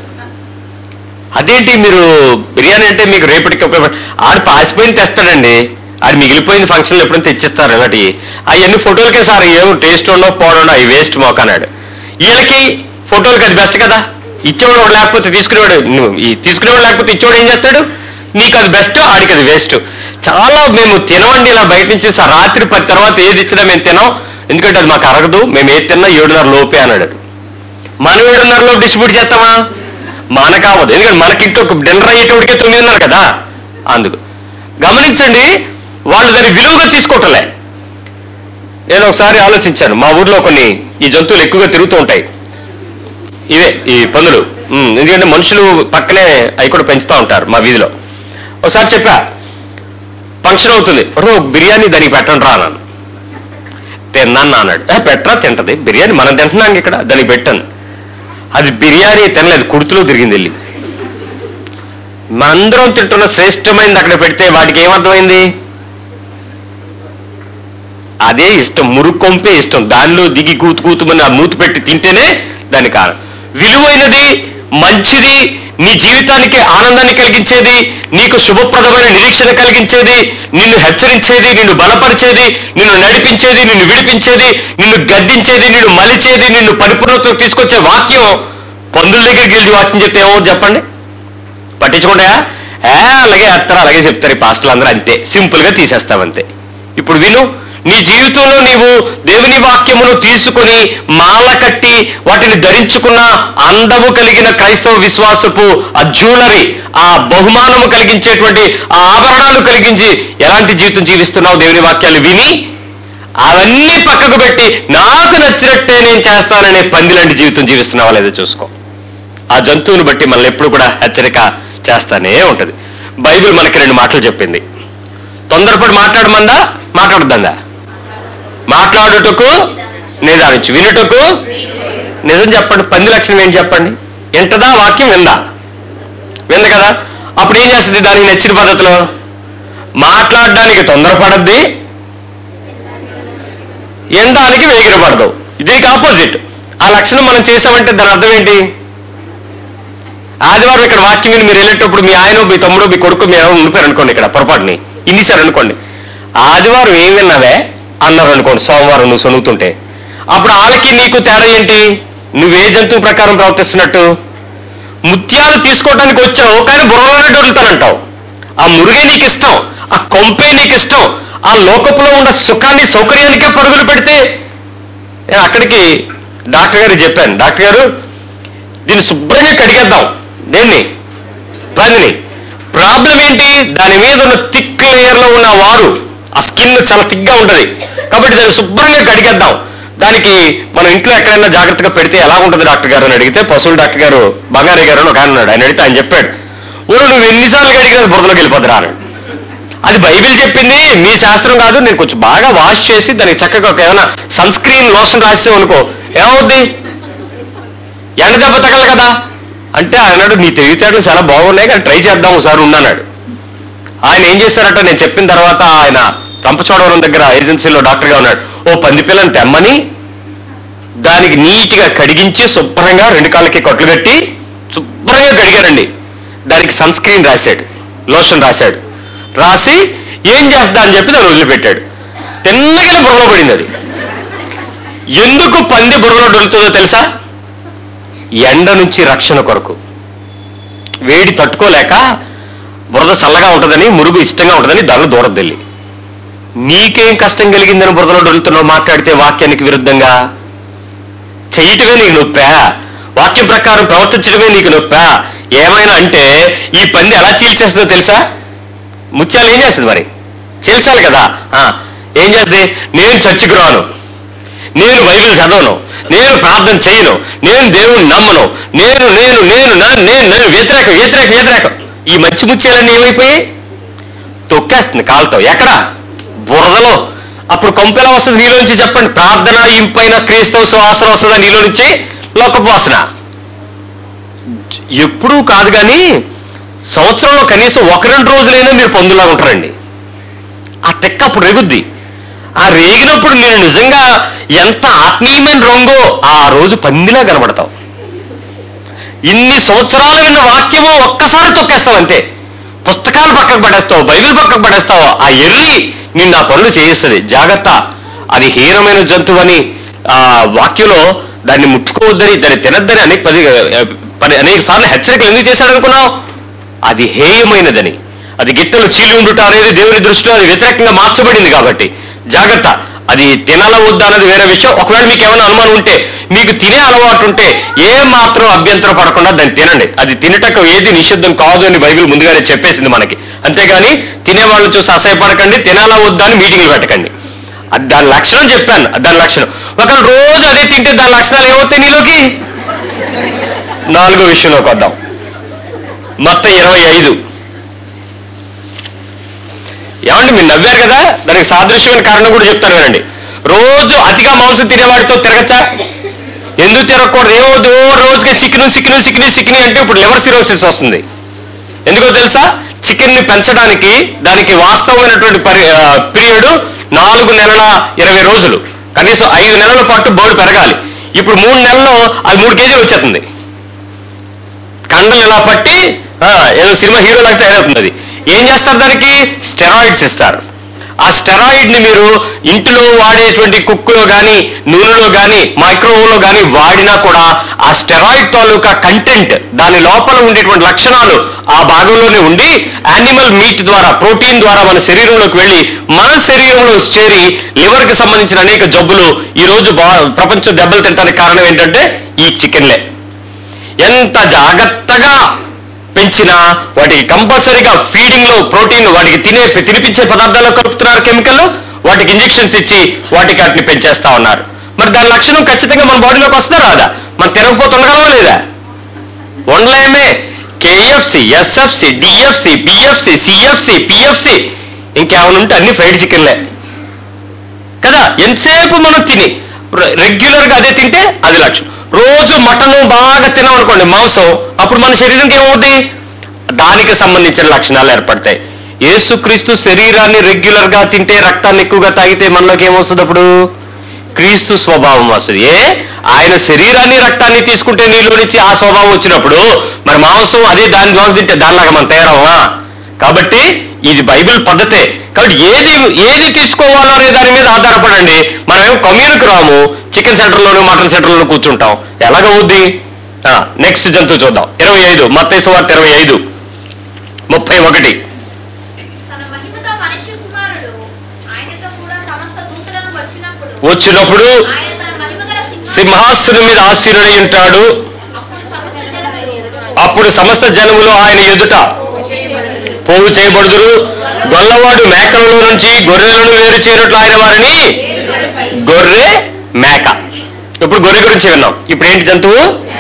అదేంటి మీరు బిర్యానీ అంటే మీకు రేపటికి ఉపయోగపడ ఆడు పాసిపోయింది తెస్తాడండి ఆడు మిగిలిపోయింది ఫంక్షన్లు ఎప్పుడైనా తెచ్చిస్తారు ఇలాంటి అవన్నీ ఫోటోలకే సార్ ఏం టేస్ట్ ఉండవు పోవడం అవి వేస్ట్ మోకన్నాడు వీళ్ళకి ఫోటోలకి అది బెస్ట్ కదా ఇచ్చేవాడు ఒకడు లేకపోతే తీసుకునేవాడు నువ్వు ఈ తీసుకునేవాడు లేకపోతే ఇచ్చేవాడు ఏం చేస్తాడు నీకు అది బెస్ట్ ఆడికి అది వేస్ట్ చాలా మేము తినవండి ఇలా బయట నుంచి సార్ రాత్రి పది తర్వాత ఏది ఇచ్చినా మేము తినాం ఎందుకంటే అది మాకు అరగదు మేము ఏది తిన్నా ఏడున్నర లోపే అన్నాడు మనం ఏడున్నరలో డిస్ట్రిబ్యూట్ చేస్తామా మనకు అవ్వదు ఎందుకంటే మనకి ఇంకొక డిన్నర్ అయ్యేటోడికే తొమ్మిదిన్నర కదా అందుకు గమనించండి వాళ్ళు దాన్ని విలువగా తీసుకోవటంలే నేను ఒకసారి ఆలోచించాను మా ఊర్లో కొన్ని ఈ జంతువులు ఎక్కువగా తిరుగుతూ ఉంటాయి ఇవే ఈ పందులు ఉమ్, ఎందుకంటే మనుషులు పక్కనే అవి కూడా పెంచుతూ ఉంటారు మా వీధిలో ఒకసారి చెప్పా ఫంక్షన్ అవుతుంది రో బిర్యానీ దానికి పెట్టండి రా అన్నాను తిన్నాను అన్నాడు "ఏ, పెట్టరా తింటది బిర్యానీ మనం తింటున్నాం ఇక్కడ దానికి పెట్టాను అది బిర్యానీ తినలేదు కుర్తులో తిరిగింది వెళ్ళి మనందరం తింటున్న శ్రేష్టమైనది అక్కడ పెడితే వాటికి ఏమర్థమైంది అదే ఇష్టం మురుకొంపే ఇష్టం దానిలో దిగి కూతు కూతుమని ఆ మూతి పెట్టి తింటేనే దాని కారణం విలువైనది మంచిది నీ జీవితానికి ఆనందాన్ని కలిగించేది నీకు శుభప్రదమైన నిరీక్షణ కలిగించేది నిన్ను హెచ్చరించేది నిన్ను బలపరిచేది నిన్ను నడిపించేది నిన్ను విడిపించేది నిన్ను గద్దించేది నిన్ను మలిచేది నిన్ను పరిపూర్ణతకు తీసుకొచ్చే వాక్యం పందుల దగ్గరికి వెళ్ళి వాక్యం చెప్తే ఏమో చెప్పండి పట్టించుకుంటా ఏ అలాగే వేస్తారు అలాగే చెప్తారు ఈ పాస్టర్లు అందరూ అంతే సింపుల్ గా తీసేస్తామంతే ఇప్పుడు విను నీ జీవితంలో నీవు దేవుని వాక్యమును తీసుకుని మాల కట్టి వాటిని ధరించుకున్న అందము కలిగిన క్రైస్తవ విశ్వాసపు ఆ జ్యువెలరీ ఆ బహుమానము కలిగించేటువంటి ఆ ఆభరణాలు కలిగించి ఎలాంటి జీవితం జీవిస్తున్నావు దేవుని వాక్యాలు విని అవన్నీ పక్కకు పెట్టి నాకు నచ్చినట్టే నేను చేస్తాననే పందిలాంటి జీవితం జీవిస్తున్నావా లేదో చూసుకో ఆ జంతువుని బట్టి మనల్ని ఎప్పుడు కూడా హెచ్చరిక చేస్తానే ఉంటది బైబిల్ మనకి రెండు మాటలు చెప్పింది తొందరపడి మాట్లాడమందా మాట్లాడద్దా మాట్లాడుటకు నిదానించు వినుటకు నిజం చెప్పండి పంది లక్షణం ఏం చెప్పండి ఎంతదా వాక్యం విందా వింద కదా అప్పుడు ఏం చేస్తుంది దానికి నచ్చిన పద్ధతిలో మాట్లాడడానికి తొందరపడద్ది ఎండానికి వేగిరపడదు దీనికి ఆపోజిట్ ఆ లక్షణం మనం చేసామంటే దాని అర్థం ఏంటి ఆదివారం ఇక్కడ వాక్యం విని మీరు వెళ్ళేటప్పుడు మీ ఆయన మీ తమ్ముడు మీ కొడుకు మీరు ఎవరు ఉండిపోయారు అనుకోండి ఇక్కడ పొరపాటుని ఇన్నిసార్లు అనుకోండి ఆదివారం ఏం విన్నావే అన్నారు అనుకోండి సోమవారం నువ్వు సొనుగుతుంటే అప్పుడు వాళ్ళకి నీకు తేడా ఏంటి నువ్వే జంతువు ప్రకారం ప్రవర్తిస్తున్నట్టు ముత్యాలు తీసుకోవడానికి వచ్చావు కానీ బుర్రలోనే దొరుకుతానంటావు ఆ మురుగే నీకు ఇష్టం ఆ కొంపే నీకు ఇష్టం ఆ లోకపులో ఉన్న సుఖాన్ని సౌకర్యానికే పరుగులు పెడితే నేను అక్కడికి డాక్టర్ గారికి చెప్పాను డాక్టర్ గారు దీన్ని శుభ్రంగా కడిగేద్దాం దేన్ని పందిని ప్రాబ్లం ఏంటి దాని మీద ఉన్న థిక్ లేయర్ లో ఉన్న వారు ఆ స్కిన్ చాలా థిక్గా ఉంటది కాబట్టి దాన్ని శుభ్రంగా కడిగేద్దాం దానికి మనం ఇంట్లో ఎక్కడైనా జాగ్రత్తగా పెడితే ఎలా ఉంటుంది డాక్టర్ గారు అని అడిగితే పశువుల డాక్టర్ గారు బంగారీ గారు అని ఒక ఆయన ఉన్నాడు ఆయన అడిగితే ఆయన చెప్పాడు ఊరు నువ్వు ఎన్నిసార్లు కడిగినా అది బురదలోకి వెళ్ళిపోతురా అని అది బైబిల్ చెప్పింది మీ శాస్త్రం కాదు నేను కొంచెం బాగా వాష్ చేసి దానికి చక్కగా ఒక ఏమైనా సన్ స్క్రీన్ లోషన్ రాస్తే అనుకో ఏమవుద్ది ఎండ దెబ్బ తగలదు కదా అంటే ఆయన అన్నాడు నీ తెలివితేటలు చాలా బాగున్నాయి కానీ ట్రై చేద్దాం ఒకసారి ఉన్నాడు ఆయన ఏం చేశారట నేను చెప్పిన తర్వాత ఆయన రంపచోడవరం దగ్గర ఏజెన్సీలో డాక్టర్గా ఉన్నాడు ఓ పంది పిల్లని తెమ్మని దానికి నీట్గా కడిగించి శుభ్రంగా రెండు కాళ్ళకి కొట్లు కట్టి శుభ్రంగా కడిగారండి దానికి సన్ స్క్రీన్ రాశాడు లోషన్ రాశాడు రాసి ఏం చేస్తా అని చెప్పి దాన్ని వదిలిపెట్టాడు తిన్నగా బుర్రలో పడింది అది ఎందుకు పంది బుర్రలో డొలుతుందో తెలుసా ఎండ నుంచి రక్షణ కొరకు వేడి తట్టుకోలేక బురద చల్లగా ఉంటుందని మురుగు ఇష్టంగా ఉంటుందని దానిలో దూరం తెల్లి నీకేం కష్టం కలిగిందని బురదలో డొలుతున్నావు మాట్లాడితే వాక్యానికి విరుద్ధంగా చేయటమే నీకు నొప్పా వాక్యం ప్రకారం ప్రవర్తించడమే నీకు నొప్పా ఏమైనా అంటే ఈ పంది ఎలా చీల్చేస్తుందో తెలుసా ముత్యాలు ఏం చేస్తుంది మరి చీల్చాలి కదా ఆ, ఏం చేస్తుంది నేను చర్చికి రాను నేను బైబిల్ చదవను నేను ప్రార్థన చేయను నేను దేవుని నమ్మను నేను నేను నేను నా- నేను నేను వ్యతిరేక వ్యతిరేక వ్యతిరేకం ఈ మంచి ముత్యాలన్నీ ఏమైపోయాయి తొక్కేస్తుంది కాలుతో ఎక్కడ బురదలో అప్పుడు కొంపెలా వస్తుంది నీలో నుంచి చెప్పండి ప్రార్థన ఇంపైన క్రీస్తవ సువాసన వస్తుందా నీలో నుంచి లోకపు వాసన ఎప్పుడూ కాదు కానీ సంవత్సరంలో కనీసం ఒక రెండు రోజులైనా మీరు పొందులాగా ఉంటారండి ఆ తెక్క అప్పుడు రేగుద్ది ఆ రేగినప్పుడు నేను నిజంగా ఎంత ఆత్మీయమైన రంగో ఆ రోజు పందిలా కనబడతావు ఇన్ని సంవత్సరాలు విన్న వాక్యము ఒక్కసారి తొక్కేస్తావు అంతే పుస్తకాలు పక్కకు పడేస్తావు బైబిల్ పక్కకు పడేస్తావు ఆ ఎర్రి నిన్ను ఆ పనులు చేయిస్తుంది జాగ్రత్త అది హీనమైన జంతువు అని ఆ వాక్యంలో దాన్ని ముట్టుకోవద్దని దాన్ని తినద్దని అనేక పది పది అనేక సార్లు హెచ్చరికలు ఎందుకు చేశాడు అనుకున్నావు అది హేయమైనదని అది గిట్టలు చీలి ఉండుట అనేది దేవుని దృష్టిలో అది వ్యతిరేకంగా మార్చబడింది కాబట్టి జాగ్రత్త అది తినాలా వద్దా అన్నది వేరే విషయం ఒకవేళ మీకు ఏమైనా అనుమానం ఉంటే మీకు తినే అలవాటు ఉంటే ఏ మాత్రం అభ్యంతరం పడకుండా దాన్ని తినండి అది తినటకు ఏది నిషిద్ధం కాదు అని బైబిల్ ముందుగానే చెప్పేసింది మనకి అంతేగాని తినేవాళ్ళని చూసి అసహ్యపడకండి తినాలా వద్దా అని మీటింగ్లు పెట్టకండి అది దాని లక్షణం చెప్పాను దాని లక్షణం ఒకవేళ రోజు అదే తింటే దాని లక్షణాలు ఏమవుతాయి నీలోకి నాలుగో విషయంలోకి వద్దాం మొత్తం ఇరవై ఐదు ఏమండి మీరు నవ్వారు కదా దానికి సాదృశ్యమైన కారణం కూడా చెప్తాను వినండి రోజు అతిగా మాంసం తినేవాడితో తిరగచ్చా ఎందుకు తిరగకూడదు ఏమవుతుంది ఓ రోజుకి చికెన్ చికెన్ చికెన్ చికెన్ అంటే ఇప్పుడు లివర్ సిరోసిస్ వస్తుంది ఎందుకో తెలుసా చికెన్ ని పెంచడానికి దానికి వాస్తవమైనటువంటి పరి పీరియడ్ నాలుగు నెలల ఇరవై రోజులు కనీసం ఐదు నెలల పాటు బోర్డు పెరగాలి ఇప్పుడు మూడు నెలల్లో అది మూడు కేజీలు వచ్చేస్తుంది కండలు ఇలా పట్టి ఆ, ఏదో సినిమా హీరో లాగా తయారవుతుంది అది ఏం చేస్తారు దానికి స్టెరాయిడ్స్ ఇస్తారు ఆ స్టెరాయిడ్ ని మీరు ఇంటిలో వాడేటువంటి కుక్కులో గాని నూనెలో గాని మైక్రోవేవ్లో గాని వాడినా కూడా ఆ స్టెరాయిడ్ తాలూకా కంటెంట్ దాని లోపల ఉండేటువంటి లక్షణాలు ఆ భాగంలోనే ఉండి యానిమల్ మీట్ ద్వారా ప్రోటీన్ ద్వారా మన శరీరంలోకి వెళ్ళి మన శరీరంలో చేరి లివర్ కి సంబంధించిన అనేక జబ్బులు ఈ రోజు బా- ప్రపంచం దెబ్బలు తినడానికి కారణం ఏంటంటే ఈ చికెన్లే ఎంత జాగ్రత్తగా పెంచినా వాటికి కంపల్సరీగా ఫీడింగ్ లో ప్రోటీన్ వాటికి తినే తినిపించే పదార్థాల్లో కలుపుతున్నారు కెమికల్ వాటికి ఇంజెక్షన్స్ ఇచ్చి వాటికి వాటిని పెంచేస్తా ఉన్నారు మరి దాని లక్షణం ఖచ్చితంగా మన బాడీలోకి వస్తుందా రాదా మనం తినకపోతే ఉండగలమా లేదా ఉండలేమే KFC SFC DFC BFC CFC PFC ఇంకేమైనా ఉంటే అన్ని ఫ్రైడ్ చికెన్లే కదా ఎంతసేపు మనం తిని రెగ్యులర్ గా అదే తింటే అది లక్ష్యం రోజు మటన్ బాగా తిన్నాం అనుకోండి మాంసం అప్పుడు మన శరీరానికి ఏమవుతుంది దానికి సంబంధించిన లక్షణాలు ఏర్పడతాయి యేసుక్రీస్తు శరీరాన్ని రెగ్యులర్ గా తింటే రక్తాన్ని ఎక్కువగా తాగితే మనలోకి ఏమొస్తుంది అప్పుడు క్రీస్తు స్వభావం వస్తుంది ఏ ఆయన శరీరాన్ని రక్తాన్ని తీసుకుంటే నీలో నుంచి ఆ స్వభావం వచ్చినప్పుడు మరి మాంసం అదే దాని ద్వారా తింటే దానిలాగా మనం తయారవా కాబట్టి ఇది బైబిల్ పద్ధతే కాబట్టి ఏది ఏది తీసుకోవాలో అనే దాని మీద ఆధారపడండి మనం ఏం కమ్యూనికి రాము చికెన్ సెంటర్లోను మటన్ సెంటర్లోను కూర్చుంటాం ఎలాగవుద్ది నెక్స్ట్ జంతువు చూద్దాం ఇరవై ఐదు మత్తైసు వార్త ఇరవై ఐదు ముప్పై ఒకటి తన మహిమతో మనిషి కుమారుడు ఆయనతో కూడా సమస్త దూతలను వచ్చినప్పుడు వచ్చినప్పుడు ఆయన తన మహిమ గల సింహాసనం సింహాసనం మీద ఆశీనుడై ఉంటాడు అప్పుడు సమస్త జనములు అప్పుడు సమస్త జనములు ఆయన ఎదుట పోగు చేయబడుదురు గొల్లవాడు మేకలలో నుంచి గొర్రెలను వేరు చేయనట్లు ఆయన వారిని గొర్రె మేక ఇప్పుడు గొర్రె గురించి విన్నాం ఇప్పుడు ఏంటి జంతువు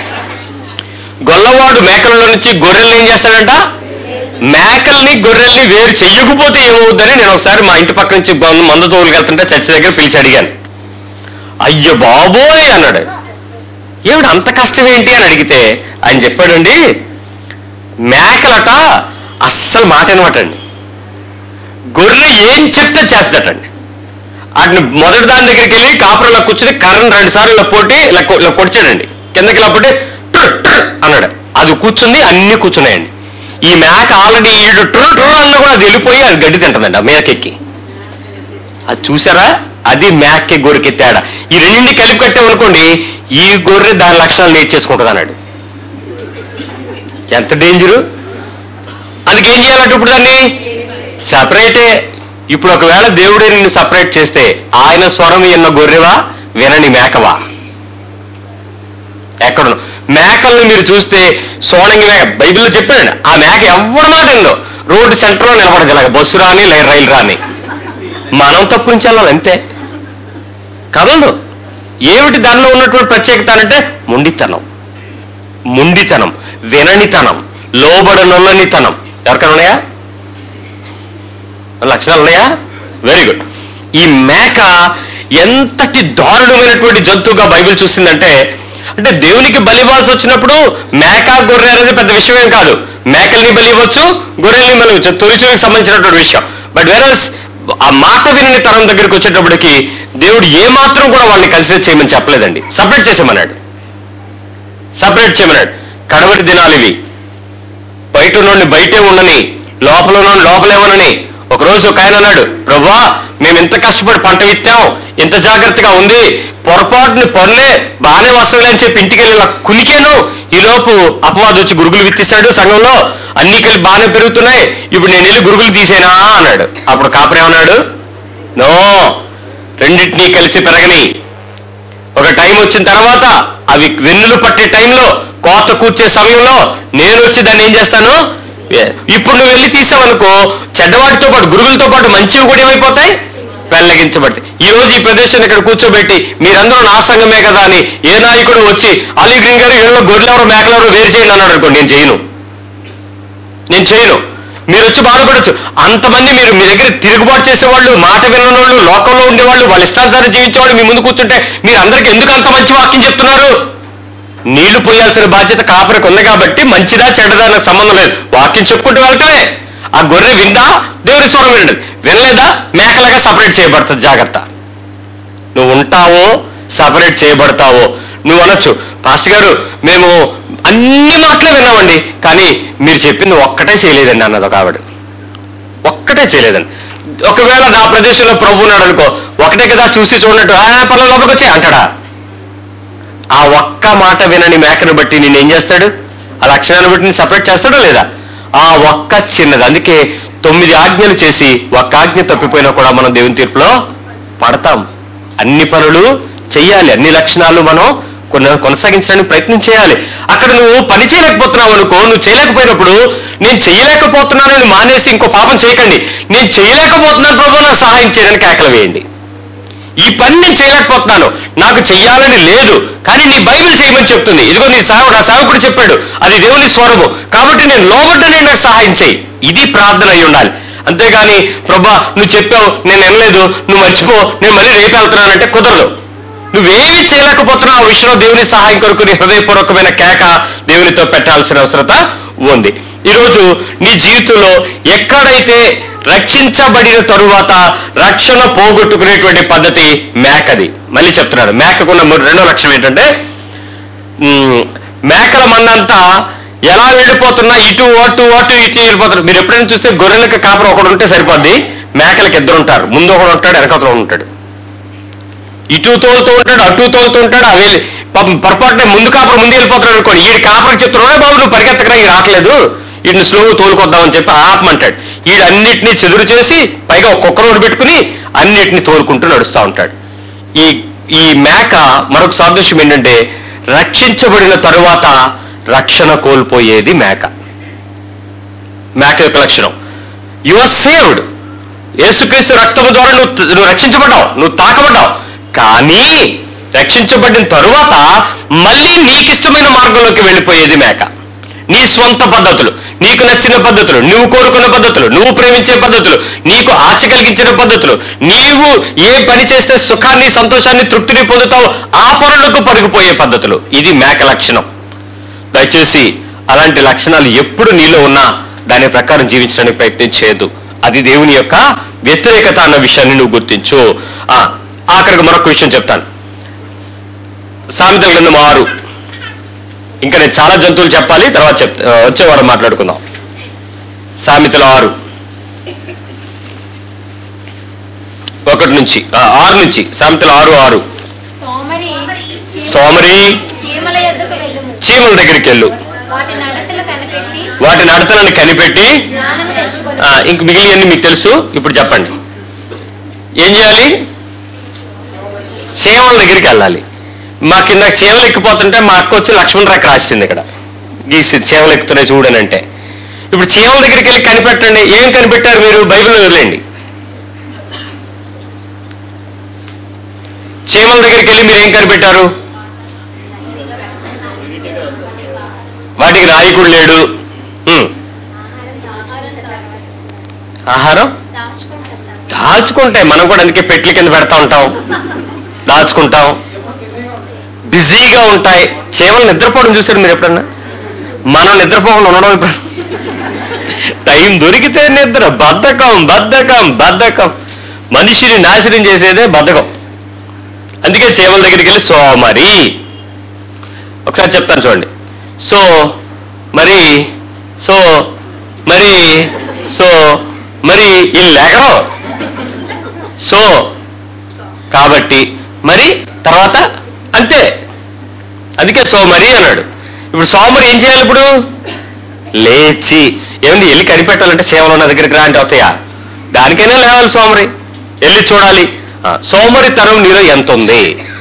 గొల్లవాడు మేకలలో నుంచి గొర్రెల్ని ఏం చేస్తాడంట మేకల్ని గొర్రెల్ని వేరు చెయ్యకపోతే ఏమవుద్దని నేను ఒకసారి మా ఇంటి పక్క నుంచి మందు- మందు తోలుకి వెళ్తుంటే చర్చి దగ్గర పిలిచి అడిగాను అయ్యో బాబోయ్ అన్నాడు ఏమిటి అంత కష్టం ఏంటి అని అడిగితే ఆయన చెప్పాడండి మేకలట అస్సలు మాట అనమాట అండి గొర్రె ఏం చెప్తే చేస్తాడండి వాటిని మొదటి దాని దగ్గరికి వెళ్ళి కాపురంలో కూర్చుని కర్రను రెండు సార్లు ఇలా పోటీ ఇలా కొ- ఇలా కొడిచాడండి కిందకి ఇలా పొట్టి ట్రు ట్రు అన్నాడు అది కూర్చుంది అన్ని కూర్చున్నాయండి ఈ మేక ఆల్రెడీ ఈడు ట్రు ట్రు అన్న కూడా అది వెళ్ళిపోయి అది గడ్డి తింటుందండి ఆ మేకెక్కి అది చూసారా అది మేకకి గొర్రెకి తేడా ఈ రెండింటిని కలిపి కట్టామనుకోండి ఈ గొర్రె దాని లక్షణాలు నేర్చేసుకుంటుంది అన్నాడు ఎంత డేంజరు అందుకేం ఏం చేయాలంటే ఇప్పుడు దాన్ని సపరేటే ఇప్పుడు ఒకవేళ దేవుడే నిన్ను సపరేట్ చేస్తే ఆయన స్వరం ఎన్న గొర్రెవా వినని మేకవా ఎక్కడ మేకల్ని మీరు చూస్తే సోనంగి మేక బైబిల్లో చెప్పాడు ఆ మేక ఎవరి మాట ఏందో రోడ్డు సెంటర్లో నిలబడదు ఇలాగ బస్సు రాని లై- రైలు రాని మనం తప్పు నుంచి వెళ్ళాలి అంతే కదలదు ఏమిటి దానిలో ఉన్నటువంటి ప్రత్యేకత అంటే మొండితనం ముండితనం విననితనం లోబడనొల్లనితనం ఎవరికైనా ఉన్నాయా లక్షణాలు ఉన్నాయా వెరీ గుడ్ ఈ మేక ఎంతటి దారుణమైనటువంటి జంతువుగా బైబిల్ చూసిందంటే అంటే దేవునికి బలి ఇవ్వాల్సి వచ్చినప్పుడు మేక గొర్రె అనేది పెద్ద విషయం ఏం కాదు మేకల్ని బలి ఇవ్వచ్చు గొర్రెల్ని బలి ఇవ్వచ్చు తొలిచులకు సంబంధించినటువంటి విషయం బట్ వెరస్ ఆ మాట వినని తరం దగ్గరికి వచ్చేటప్పటికి దేవుడు ఏ మాత్రం కూడా వాళ్ళని కన్సిడర్ చేయమని చెప్పలేదండి సపరేట్ చేసేమన్నాడు సపరేట్ చేయమన్నాడు కడవరి దినాలు ఇవి బయట నుండి బయటే ఉండని లోపల నుండి లోపలే ఉండని ఒకరోజు ఒక ఆయన అన్నాడు ప్రభా మేము ఇంత కష్టపడి పంట విత్తాం ఇంత జాగ్రత్తగా ఉంది పొరపాటుని పొరలే బాగానే వస్తుంది అని చెప్పి ఇంటికి వెళ్ళి ఇలా కునికేను ఈ లోపు అపవాదం వచ్చి గురుగులు విత్తిస్తాడు సంఘంలో అన్ని కలిపి బాగానే పెరుగుతున్నాయి ఇప్పుడు నేను వెళ్ళి గురుగులు తీసేనా అన్నాడు అప్పుడు కాపరేమన్నాడు నో రెండింటినీ కలిసి పెరగని ఒక టైం వచ్చిన తర్వాత అవి వెన్నులు పట్టే టైంలో కోత కూర్చే సమయంలో నేను వచ్చి దాన్ని ఏం చేస్తాను ఏ- ఇప్పుడు నువ్వు వెళ్ళి తీసావనుకో చెడ్డవాటితో పాటు గురుగులతో పాటు మంచివి కూడా ఏమైపోతాయి పెళ్ళగించబడతాయి ఈ రోజు ఈ ప్రదేశాన్ని ఇక్కడ కూర్చోబెట్టి మీరందరూ నా సంఘమే కదా అని ఏ నాయకుడు వచ్చి అలీ గ్రీన్ గారు ఏళ్ళలో గొర్రెలెవరో మేకలెవరో వేరు చేయండి అన్నాడు అనుకోండి నేను చేయను నేను చేయను మీరు వచ్చి బాధపడచ్చు అంతమంది మీరు మీ దగ్గర తిరుగుబాటు చేసేవాళ్ళు మాట వినని వాళ్ళు లోకంలో ఉండేవాళ్ళు వాళ్ళ ఇష్టానుసారం జీవించేవాళ్ళు మీ ముందు కూర్చుంటే మీరు అందరికి ఎందుకు అంత మంచి వాక్యం చెప్తున్నారు నీళ్లు పోయాల్సిన బాధ్యత కాపరికి ఉంది కాబట్టి మంచిదా చెడ్డదా నాకు సంబంధం లేదు వాక్యం చెప్పుకుంటూ వెళ్ళటమే ఆ గొర్రె విందా దేవుని స్వరం వినండి వినలేదా మేకలాగా సపరేట్ చేయబడుతుంది జాగ్రత్త నువ్వు ఉంటావో సపరేట్ చేయబడతావో నువ్వు అనొచ్చు పాస్టర్ గారు మేము అన్ని మాటలే విన్నామండి కానీ మీరు చెప్పింది ఒక్కటే చేయలేదండి అన్నది ఒక ఆవిడ ఒక్కటే చేయలేదండి ఒకవేళ నా ప్రదేశంలో ప్రభు ఉన్నాడు అనుకో ఒకటే కదా చూసి చూడనట్టు ఆ పర్లేదు లోపలికి వచ్చే అంటాడా ఆ ఒక్క మాట వినని మేకను బట్టి నేను ఏం చేస్తాడు ఆ లక్షణాన్ని బట్టి నేను సపరేట్ చేస్తాడో లేదా ఆ ఒక్క చిన్నది అందుకే తొమ్మిది ఆజ్ఞలు చేసి ఒక్క ఆజ్ఞ తప్పిపోయినా కూడా మనం దేవుని తీర్పులో పడతాం అన్ని పనులు చెయ్యాలి అన్ని లక్షణాలు మనం కొన కొనసాగించడానికి ప్రయత్నం చేయాలి అక్కడ నువ్వు పని చేయలేకపోతున్నావు అనుకో నువ్వు చేయలేకపోయినప్పుడు నేను చేయలేకపోతున్నానని మానేసి ఇంకో పాపం చేయకండి నేను చేయలేకపోతున్నాను ప్రభు నాకు సహాయం చేయడానికి కేకలు వేయండి ఈ పని నేను చేయలేకపోతున్నాను నాకు చెయ్యాలని లేదు కానీ నీ బైబిల్ చేయమని చెప్తుంది ఇదిగో నీ సేవకుడు ఆ సేవకుడు చెప్పాడు అది దేవుని స్వరము కాబట్టి నేను లోబడ్డనే నాకు సహాయం చేయి ఇది ప్రార్థన అయి ఉండాలి అంతేగాని ప్రభా నువ్వు చెప్పావు నేను వినలేదు నువ్వు మర్చిపో నేను మళ్ళీ రేపు వెళ్తున్నానంటే కుదరదు నువ్వేమి చేయలేకపోతున్నావు ఆ విషయంలో దేవుని సహాయం కొరకు నీ హృదయపూర్వకమైన కేక దేవునితో పెట్టాల్సిన అవసరత ఉంది ఈరోజు నీ జీవితంలో ఎక్కడైతే రక్షించబడిన తరువాత రక్షణ పోగొట్టుకునేటువంటి పద్ధతి మేకది మళ్ళీ చెప్తున్నాడు మేకకున్న మూడు- రెండో లక్ష్యం ఏంటంటే ఉమ్, మేకల మందంతా ఎలా వెళ్ళిపోతున్నా ఇటు అటు అటు ఇటు వెళ్ళిపోతారు మీరు ఎప్పుడైనా చూస్తే గొర్రెలకు కాపరం ఒకడు ఉంటే సరిపోద్ది మేకలకు ఇద్దరు ఉంటారు ముందు ఒకడు ఉంటాడు వెనకతలో ఉంటాడు ఇటు తోలుతూ ఉంటాడు అటు తోలుతూ ఉంటాడు అవి పాపం పొరపాటున ముందు కాపర్ ముందు వెళ్ళిపోతున్నాడు అనుకోండి ఈడు కాపరికి చెప్తున్నాడే బాబు నువ్వు పరిగెత్తకరా ఈ రావట్లేదు వీడిని స్లోగా తోలుకొద్దామని చెప్పి ఆపమంటాడు ఈడు అన్నిటినీ చెదురు చేసి పైగా ఒక కుక్క రోడ్డు పెట్టుకుని అన్నిటిని తోలుకుంటూ నడుస్తూ ఉంటాడు ఈ ఈ మేక మరొక సాదృశ్యం ఏంటంటే రక్షించబడిన తరువాత రక్షణ కోల్పోయేది మేక మేక యొక్క లక్షణం యు ఆర్ సేవ్డ్ యేసుక్రీస్తు రక్తము ద్వారా నువ్వు నువ్వు రక్షించబడ్డావు నువ్వు తాకబడ్డావు కానీ రక్షించబడిన తరువాత మళ్ళీ నీకిష్టమైన మార్గంలోకి వెళ్ళిపోయేది మేక నీ స్వంత పద్ధతులు నీకు నచ్చిన పద్ధతులు నువ్వు కోరుకున్న పద్ధతులు నువ్వు ప్రేమించే పద్ధతులు నీకు ఆశ కలిగించిన పద్ధతులు నీవు ఏ పని చేస్తే సుఖాన్ని సంతోషాన్ని తృప్తిని పొందుతావు ఆ పనులకు పరుగుపోయే పద్ధతులు ఇది మేక లక్షణం దయచేసి అలాంటి లక్షణాలు ఎప్పుడు నీలో ఉన్నా దాని ప్రకారం జీవించడానికి ప్రయత్నం చేయదు అది దేవుని యొక్క వ్యతిరేకత అన్న విషయాన్ని నువ్వు గుర్తించు ఆ, ఆఖరికి మరొక విషయం చెప్తాను సామెతల గ్రంథం ఆరు ఇంకా నేను చాలా జంతువులు చెప్పాలి తర్వాత చెప్తా ఆ, వచ్చేవారం మాట్లాడుకుందాం సామెతలు ఆరు ఒకటి నుంచి ఆ, ఆరు నుంచి సామెతలు ఆరు ఆరు సోమరి సోమరి చీమల యొద్దకు వెళ్ళుము చీమల దగ్గరికి వెళ్ళు వాటి నడతలు కనిపెట్టి వాటి నడతలను కనిపెట్టి జ్ఞానము తెచ్చుకొని ఆ, ఇంక మిగిలినవన్నీ మీకు తెలుసు ఇప్పుడు చెప్పండి ఏం చేయాలి చీమల దగ్గరికి వెళ్ళాలి మా కింద చీమలు ఎక్కిపోతుంటే మా అక్క వచ్చి లక్ష్మణ్ రేఖ రాసింది ఇక్కడ గీసి చీమలు ఎక్కుతున్నాయి చూడనంటే ఇప్పుడు చీమల దగ్గరికి వెళ్ళి కనిపెట్టండి ఏం కనిపెట్టారు మీరు బైబిల్ వదిలేండి చీమల దగ్గరికి వెళ్ళి మీరు ఏం కనిపెట్టారు వాటికి నాయకుడు లేడు ఉమ్. ఆహారం దాచుకుంటాయి మనం కూడా అందుకే పెట్ల కింద పెడతా ఉంటాం దాచుకుంటాం బిజీగా ఉంటాయి చీమలు నిద్రపోవడం చూసారు మీరు ఎప్పుడన్నా మనం నిద్రపోకుండా ఉండడం ఇప్పుడు టైం దొరికితే నిద్ర బద్ధకం బద్ధకం బద్ధకం మనిషిని నాశనం చేసేదే బద్ధకం అందుకే చీమల దగ్గరికి వెళ్ళి సోమరి ఒకసారి చెప్తాను చూడండి సో మరి సో మరి సో మరి వీళ్ళు లేకరు సో కాబట్టి మరి తర్వాత అంతే అందుకే సోమరి అన్నాడు ఇప్పుడు సోమరి ఏం చేయాలి ఇప్పుడు లేచి ఏమండి వెళ్ళి కనిపెట్టాలంటే సేవలు ఉన్న దగ్గరికి రా అంటే అవుతాయా దానికైనా లేవాలి సోమరి వెళ్ళి చూడాలి ఆ, సోమరి తరం నీలో ఎంత ఉంది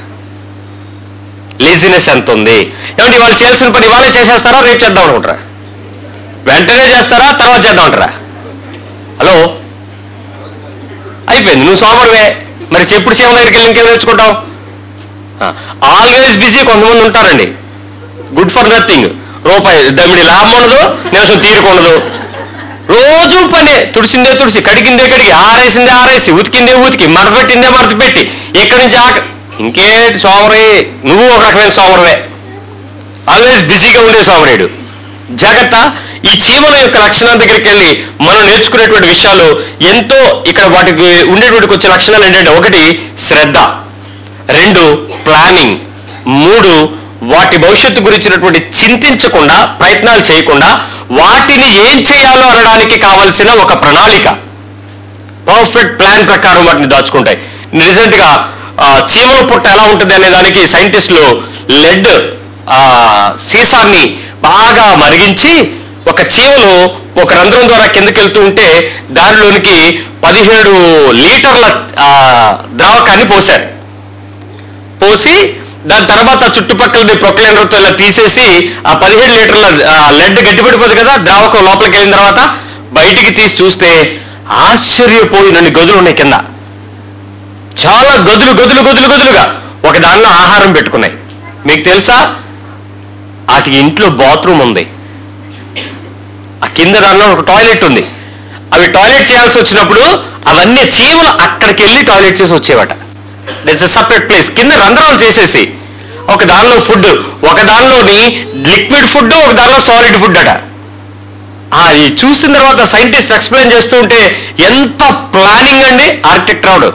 లేజినెస్ ఎంత ఉంది ఏమంటే వాళ్ళు చేయాల్సిన పని ఇవాళే చేసేస్తారా రేపు చేద్దాం అనుకుంటారా వెంటనే చేస్తారా తర్వాత చేద్దాం అంటారా హలో అయిపోయింది నువ్వు సోమరివే మరి చెప్పుడు సేవ దగ్గరికి వెళ్ళి ఇంకేం నేర్చుకుంటావు ఆల్వేస్ బిజీ కొంతమంది ఉంటారండి గుడ్ ఫర్ నథింగ్ రూపాయి దమ్మిడి లాభం ఉండదు నిమిషం తీరుకుండదు రోజు పనే తుడిసిందే తుడిసి కడిగిందే కడిగి ఆరేసిందే ఆరేసి ఉతికిందే ఉతికి మడత పెట్టిందే మడత పెట్టి ఇక్కడి నుంచి ఆక ఇంకేంటి సోమరి నువ్వు ఒక రకమైన సోమరవే ఆల్వేస్ బిజీగా ఉండే సోమరేడు జాగ్రత్త ఈ చీమల యొక్క లక్షణాల దగ్గరికి వెళ్ళి మనం నేర్చుకునేటువంటి విషయాలు ఎంతో ఇక్కడ వాటికి ఉండేటువంటి కొంచెం లక్షణాలు ఏంటంటే ఒకటి శ్రద్ధ రెండు ప్లానింగ్ మూడు వాటి భవిష్యత్తు గురించినటువంటి చింతించకుండా ప్రయత్నాలు చేయకుండా వాటిని ఏం చేయాలో అనడానికి కావలసిన ఒక ప్రణాళిక పర్ఫెక్ట్ ప్లాన్ ప్రకారం వాటిని దాచుకుంటాయి రీసెంట్ గా ఆ, చీమల పుట్ట ఎలా ఉంటుంది అనే దానికి సైంటిస్టులు లెడ్ సీసాన్ని బాగా మరిగించి ఒక చీమలు ఒక రంధ్రం ద్వారా కిందకి వెళ్తూ ఉంటే దానిలోనికి పదిహేడు లీటర్ల ఆ, ద్రావకాన్ని పోశారు పోసి దాని తర్వాత చుట్టుపక్కలది ప్రొక్లైనర్తో ఇలా తీసేసి ఆ పదిహేడు లీటర్ల లెడ్ గట్టిపడిపోతుంది కదా ద్రావకం లోపలికి వెళ్ళిన తర్వాత బయటికి తీసి చూస్తే ఆశ్చర్యపోయినన్ని గదులు ఉన్నాయి కింద చాలా గదులు గదులు గదులు గదులుగా ఒక దానిలో ఆహారం పెట్టుకున్నాయి మీకు తెలుసా వాటికి ఇంట్లో బాత్రూమ్ ఉంది ఆ కింద దానిలో ఒక టాయిలెట్ ఉంది అవి టాయిలెట్ చేయాల్సి వచ్చినప్పుడు అవన్నీ చీమలు అక్కడికి వెళ్ళి టాయిలెట్ చేసి వచ్చేవట ఇట్స్ సపరేట్ ప్లేస్ కింద రంధ్రాలు చేసేసి ఒక దానిలో ఫుడ్ ఒక దానిలోని లిక్విడ్ ఫుడ్ ఒక దానిలో సాలిడ్ ఫుడ్ అట ఆ, ఈ చూసిన తర్వాత సైంటిస్ట్ ఎక్స్ప్లెయిన్ చేస్తూ ఉంటే ఎంత ప్లానింగ్ అండి ఆర్కిటెక్ట్ రావుడు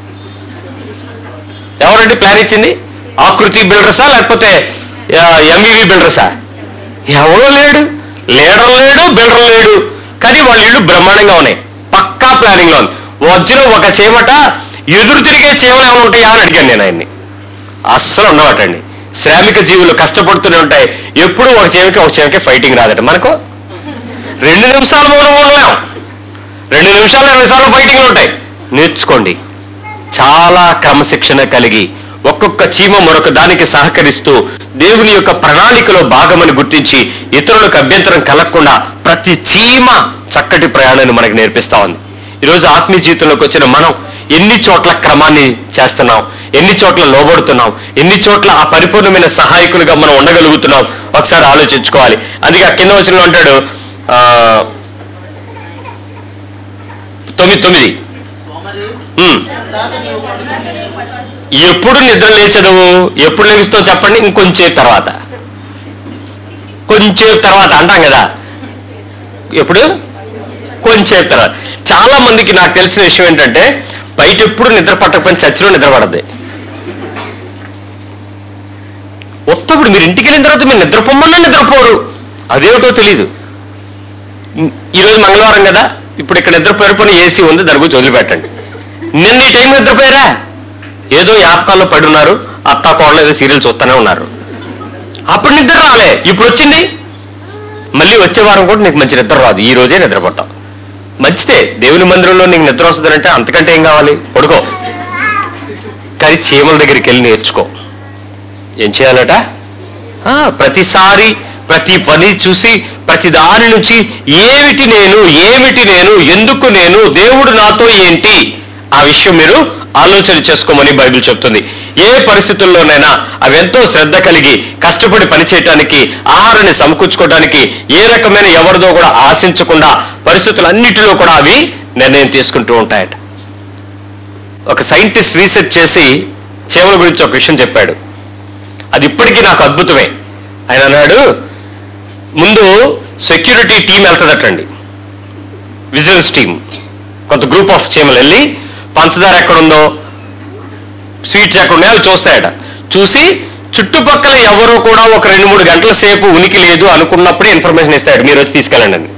ఎవరండి ప్లాన్ ఇచ్చింది ఆకృతి బిల్డర్సా లేకపోతే ఎంవివి బిల్డర్సా ఎవరో లేడు లీడర్ లేడు బిల్డర్ లేడు కానీ వాళ్ళ ఇళ్ళు బ్రహ్మాండంగా ఉన్నాయి పక్కా ప్లానింగ్ లో ఉంది మధ్యలో ఒక చీమట ఎదురు తిరిగే చీమలు ఏమైనా ఉంటాయా అని అడిగాను నేను ఆయన్ని అస్సలు ఉండవటండి శ్రామిక జీవులు కష్టపడుతూనే ఉంటాయి ఎప్పుడు ఒక చీమకి ఒక చీమకి ఫైటింగ్ రాదట మనకు రెండు నిమిషాలు మౌనం ఉండలేం రెండు నిమిషాలు ఇరవై సార్లు ఫైటింగ్లు ఉంటాయి నేర్చుకోండి చాలా క్రమశిక్షణ కలిగి ఒక్కొక్క చీమ మరొక దానికి సహకరిస్తూ దేవుని యొక్క ప్రణాళికలో భాగమని గుర్తించి ఇతరులకు అభ్యంతరం కలగకుండా ప్రతి చీమ చక్కటి ప్రయాణాన్ని మనకు నేర్పిస్తా ఉంది ఈరోజు ఆత్మీయ జీవితంలోకి వచ్చిన మనం ఎన్ని చోట్ల క్రమాన్ని చేస్తున్నాం ఎన్ని చోట్ల లోబడుతున్నాం ఎన్ని చోట్ల ఆ పరిపూర్ణమైన సహాయకులుగా మనం ఉండగలుగుతున్నాం ఒకసారి ఆలోచించుకోవాలి అందుకే ఆ కింద వచ్చిన అంటాడు ఆ, తొమ్మిది తొమ్మిది ఉమ్. ఎప్పుడు నిద్ర లేచదవు ఎప్పుడు లేస్తావు చెప్పండి ఇంకొంచేపు తర్వాత కొంచెం తర్వాత అంటాం కదా ఎప్పుడు కొంచెం తర్వాత చాలా మందికి నాకు తెలిసిన విషయం ఏంటంటే బయట ఎప్పుడు నిద్ర పట్టకపోయిన చర్చిలో నిద్ర పడద్ది ఉత్తప్పుడు మీరు ఇంటికి వెళ్ళిన తర్వాత మీరు నిద్రపోమన్నా నిద్రపోరు అదేమిటో తెలీదు ఈరోజు మంగళవారం కదా ఇప్పుడు ఇక్కడ నిద్రపోయారు పోనీ ఏసీ ఉంది దాని గురించి వదిలిపెట్టండి నిన్న ఈ టైం నిద్రపోయారా ఏదో యాపకాల్లో పడి ఉన్నారు అత్త కోడలు ఏదో సీరియల్ చూస్తూనే ఉన్నారు అప్పుడు నిద్ర రాలే ఇప్పుడు వచ్చింది మళ్ళీ వచ్చే వారం కూడా నీకు మంచి నిద్ర రాదు ఈ రోజే నిద్రపోతాం మంచిదే దేవుని మందిరంలో నీకు నిద్ర వస్తుందంటే అంతకంటే ఏం కావాలి పడుకో కానీ చీమల దగ్గరికి వెళ్ళి నేర్చుకో ఏం చేయాలట ఆ, ప్రతిసారి ప్రతి పని చూసి ప్రతి దాని నుంచి ఏమిటి నేను ఏమిటి నేను ఎందుకు నేను దేవుడు నాతో ఏంటి ఆ విషయం మీరు ఆలోచన చేసుకోమని బైబిల్ చెప్తుంది ఏ పరిస్థితుల్లోనైనా అవి ఎంతో శ్రద్ధ కలిగి కష్టపడి పనిచేయటానికి ఆహారాన్ని సమకూర్చుకోవడానికి ఏ రకమైన ఎవరిదో కూడా ఆశించకుండా పరిస్థితులన్నిటిలో కూడా అవి నిర్ణయం తీసుకుంటూ ఉంటాయట ఒక సైంటిస్ట్ రీసెర్చ్ చేసి చీమల గురించి ఒక విషయం చెప్పాడు అది ఇప్పటికీ నాకు అద్భుతమే ఆయన అన్నాడు ముందు సెక్యూరిటీ టీం వెళ్తుందటండి విజిలెన్స్ టీం కొంత గ్రూప్ ఆఫ్ చీమలు వెళ్ళి పంచదార ఎక్కడుందో స్వీట్స్ ఎక్కడున్నాయో అవి చూస్తాయట చూసి చుట్టుపక్కల ఎవరో కూడా ఒక రెండు మూడు గంటల సేపు ఉనికి లేదు అనుకున్నప్పుడే ఇన్ఫర్మేషన్ ఇస్తాడు మీరు వచ్చి తీసుకెళ్ళండి అని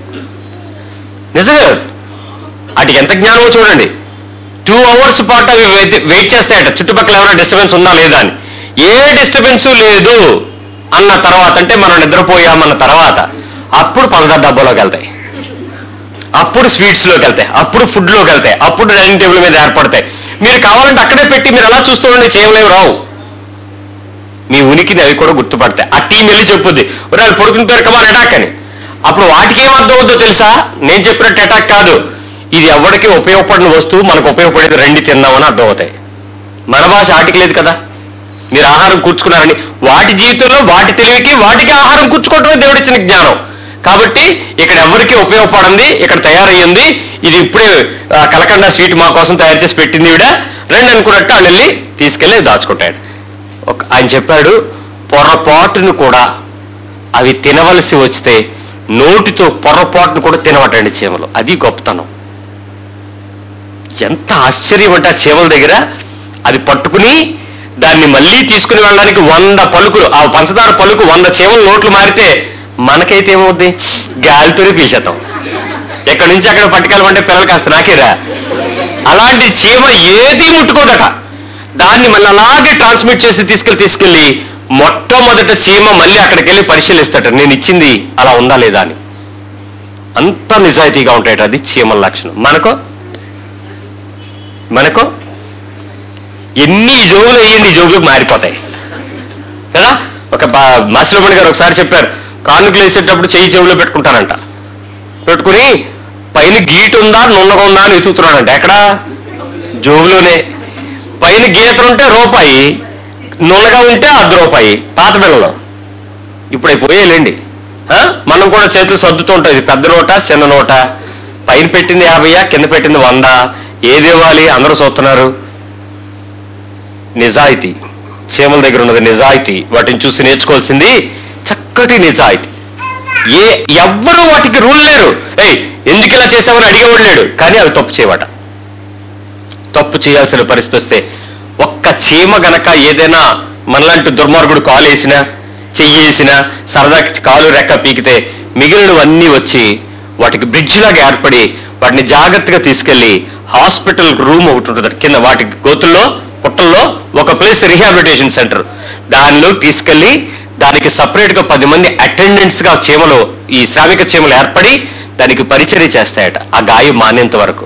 నిజమే వాటికి ఎంత జ్ఞానమో చూడండి టూ అవర్స్ పాటు అవి వెయిట్- వెయిట్ చేస్తాయట చుట్టుపక్కల ఏమైనా డిస్టర్బెన్స్ ఉందా లేదా అని ఏ డిస్టర్బెన్స్ లేదు అన్న తర్వాత అంటే మనం నిద్రపోయామన్న తర్వాత అప్పుడు పంచదార డబ్బాలోకి వెళ్తాయి అప్పుడు స్వీట్స్ లోకి వెళ్తాయి అప్పుడు ఫుడ్ లోకి వెళ్తాయి అప్పుడు డైనింగ్ టేబుల్ మీద ఏర్పడతాయి మీరు కావాలంటే అక్కడే పెట్టి మీరు అలా చూస్తూ ఉండండి చేయలేవు రావు మీ ఉనికిని అవి కూడా గుర్తుపడతాయి ఆ టీం వెళ్ళి చెప్పుద్ది ఒరే వాళ్ళు పడుకుని పేరు కమాన్ అటాక్ అని అప్పుడు వాటికి ఏం అర్థం అవుతుందో తెలుసా నేను చెప్పినట్టు అటాక్ కాదు ఇది ఎవరికి ఉపయోగపడిన వస్తువు మనకు ఉపయోగపడేది రెండు తిందామని అర్థం అవుతాయి మన భాష ఆటికి లేదు కదా మీరు ఆహారం కూర్చుకున్నారని వాటి జీవితంలో వాటి తెలివికి వాటికి ఆహారం కూర్చుకోవటమే దేవుడిచ్చిన జ్ఞానం కాబట్టి ఇక్కడ ఎవరికి ఉపయోగపడింది ఇక్కడ తయారయ్యింది ఇది ఇప్పుడే ఆ, కలకండ స్వీట్ మా కోసం తయారు చేసి పెట్టింది ఈవిడ రెండు అనుకున్నట్టు వాళ్ళు వెళ్ళి తీసుకెళ్లి దాచుకుంటాడు ఒక ఆయన చెప్పాడు పొరపాటును కూడా అవి తినవలసి వస్తే నోటితో పొరపాటును కూడా తినవటండి చీమలు అది గొప్పతనం ఎంత ఆశ్చర్యం అంటే ఆ చీమల దగ్గర అది పట్టుకుని దాన్ని మళ్ళీ తీసుకుని వెళ్ళడానికి వంద పలుకులు ఆ పంచదార పలుకు వంద చీమలు నోట్లు మారితే మనకైతే ఏమవుద్ది గాలితోనే పీసేద్దాం ఎక్కడి నుంచి అక్కడ పట్టుకెళ్ళమంటే పిల్లలు కాస్త నాకేరా అలాంటి చీమ ఏది ముట్టుకోదట దాన్ని మళ్ళీ అలాగే ట్రాన్స్మిట్ చేసి తీసుకెళ్ళి తీసుకెళ్ళి మొట్టమొదట చీమ మళ్ళీ అక్కడికి వెళ్ళి పరిశీలిస్తాట నేను ఇచ్చింది అలా ఉందా లేదా అని అంత నిజాయితీగా ఉంటాయట అది చీమల లక్షణం మనకో మనకో ఎన్ని జోబులు అయ్యండి ఈ జోబులకు మారిపోతాయి కదా ఒక మాసిలోమణి గారు ఒకసారి చెప్పారు కానుకలు వేసేటప్పుడు చెయ్యి జేబులో పెట్టుకుంటానంట పెట్టుకుని పైన గీటు ఉందా నున్నగా ఉందా అని వెతుకుతున్నాడంట ఎక్కడ జోబులోనే పైన గీతలు ఉంటే రూపాయి నున్నగా ఉంటే అర్ధ రూపాయి పాత పిల్లలు ఇప్పుడు అవి పోయేలేండి ఆ? మనం కూడా చేతులు సర్దుతూ ఉంటాం ఇది పెద్ద నోట చిన్న నోట పైన పెట్టింది యాభయ్యా కింద పెట్టింది వంద ఏది ఇవ్వాలి అందరూ చూస్తున్నారు నిజాయితీ చీమల దగ్గర ఉన్నది నిజాయితీ వాటిని చూసి నేర్చుకోవాల్సింది చక్కటి నిజాయితీ ఏ ఎవ్వరూ వాటికి రూల్ లేరు ఏయ్ ఎందుకు ఇలా చేసామని అడిగేవాడు లేడు కానీ అవి తప్పు చేయవట తప్పు చేయాల్సిన పరిస్థితి వస్తే ఒక్క చీమ గనక ఏదైనా మనలాంటి దుర్మార్గుడు కాలు వేసినా చెయ్యేసినా సరదా కాలు రెక్క పీకితే మిగిలినవన్నీ వచ్చి వాటికి బ్రిడ్జ్ లాగా ఏర్పడి వాటిని జాగ్రత్తగా తీసుకెళ్లి హాస్పిటల్ రూమ్ ఒకటి ఉంటుంది కింద వాటి గోతుల్లో పుట్టల్లో ఒక ప్లేస్ రిహాబిలిటేషన్ సెంటర్ దానిలో తీసుకెళ్లి దానికి సపరేట్ గా పది మంది అటెండెంట్స్ గా చీమలు ఈ శ్రామిక చీమలు ఏర్పడి దానికి పరిచర్య చేస్తాయట ఆ గాయం మానేంత వరకు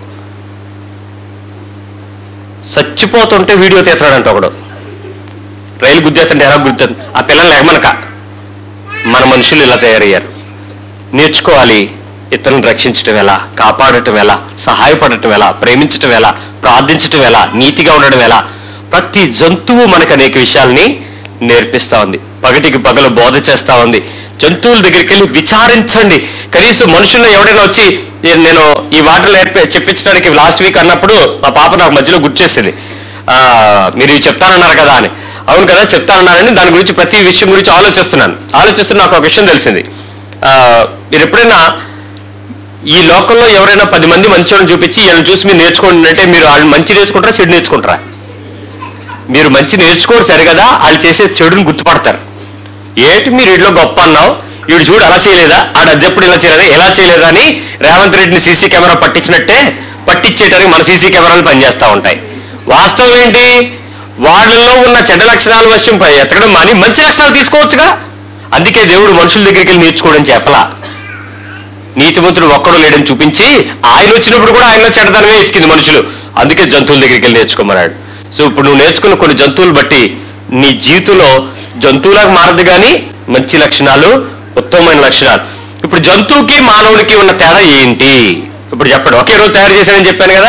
చచ్చిపోతుంటే వీడియో తీస్తాడంట ఒకడు రైలు గుద్దేస్తుంటే ఎలా గుద్దేస్తుంది ఆ పిల్లలు ఎగమనక మన మనుషులు ఇలా తయారయ్యారు నేర్చుకోవాలి ఇతరులను రక్షించటం ఎలా కాపాడటం ఎలా సహాయపడటం ఎలా ప్రేమించటం ఎలా ప్రార్థించటం ఎలా నీతిగా ఉండడం ఎలా ప్రతి జంతువు మనకు అనేక విషయాల్ని నేర్పిస్తా ఉంది పగటికి పగలు బోధ చేస్తా ఉంది జంతువుల దగ్గరికి వెళ్ళి విచారించండి కనీసం మనుషుల్లో ఎవడైనా వచ్చి "నేను- నేను ఈ వాటలు నేర్పి చెప్పించడానికి లాస్ట్ వీక్ అన్నప్పుడు మా పాప నాకు మధ్యలో గుర్తు చేసింది "ఆ, మీరు ఇవి చెప్తానన్నారు కదా అని అవును కదా చెప్తానన్నారని దాని గురించి ప్రతి విషయం గురించి ఆలోచిస్తున్నాను ఆలోచిస్తూ నాకు ఒక విషయం తెలిసింది ఆ, మీరు ఎప్పుడైనా ఈ లోకంలో ఎవరైనా పది మంది మంచి చూపించి వీళ్ళని చూసి మీరు నేర్చుకోండి అంటే మీరు వాళ్ళు మంచి నేర్చుకుంటారా చెడు నేర్చుకుంటారా మీరు మంచి నేర్చుకోరు సరే కదా వాళ్ళు చేసే చెడుని గుర్తుపడతారు ఏటి మీరు ఇంట్లో గొప్ప అన్నావు వీడు చూడు అలా చేయలేదా ఆడ అద్దెప్పుడు ఇలా చేయలేదా ఎలా చేయలేదా అని రేవంత్ రెడ్డిని సీసీ కెమెరా పట్టించినట్టే పట్టించేయడానికి మన సీసీ కెమెరాలు పనిచేస్తా ఉంటాయి వాస్తవం ఏంటి వాళ్ళల్లో ఉన్న చెడ్డ లక్షణాల వశం పై ఎత్తడం మాని మంచి లక్షణాలు తీసుకోవచ్చుగా అందుకే దేవుడు మనుషుల దగ్గరికి వెళ్ళి నేర్చుకోవడం చెప్పలా నీతిమంతుడు ఒక్కడు లేడని చూపించి ఆయన వచ్చినప్పుడు కూడా ఆయనలో చెడ్డదనమే ఎతికింది మనుషులు అందుకే జంతువుల దగ్గరికి వెళ్ళి నేర్చుకోమన్నాడు సో ఇప్పుడు నువ్వు నేర్చుకున్న కొన్ని జంతువులు బట్టి నీ జీవితంలో జంతువులకు మారదు కానీ మంచి లక్షణాలు ఉత్తమమైన లక్షణాలు ఇప్పుడు జంతువుకి మానవుడికి ఉన్న తేడా ఏంటి ఇప్పుడు చెప్పండి ఒకే రోజు తయారు చేశానని చెప్పాను కదా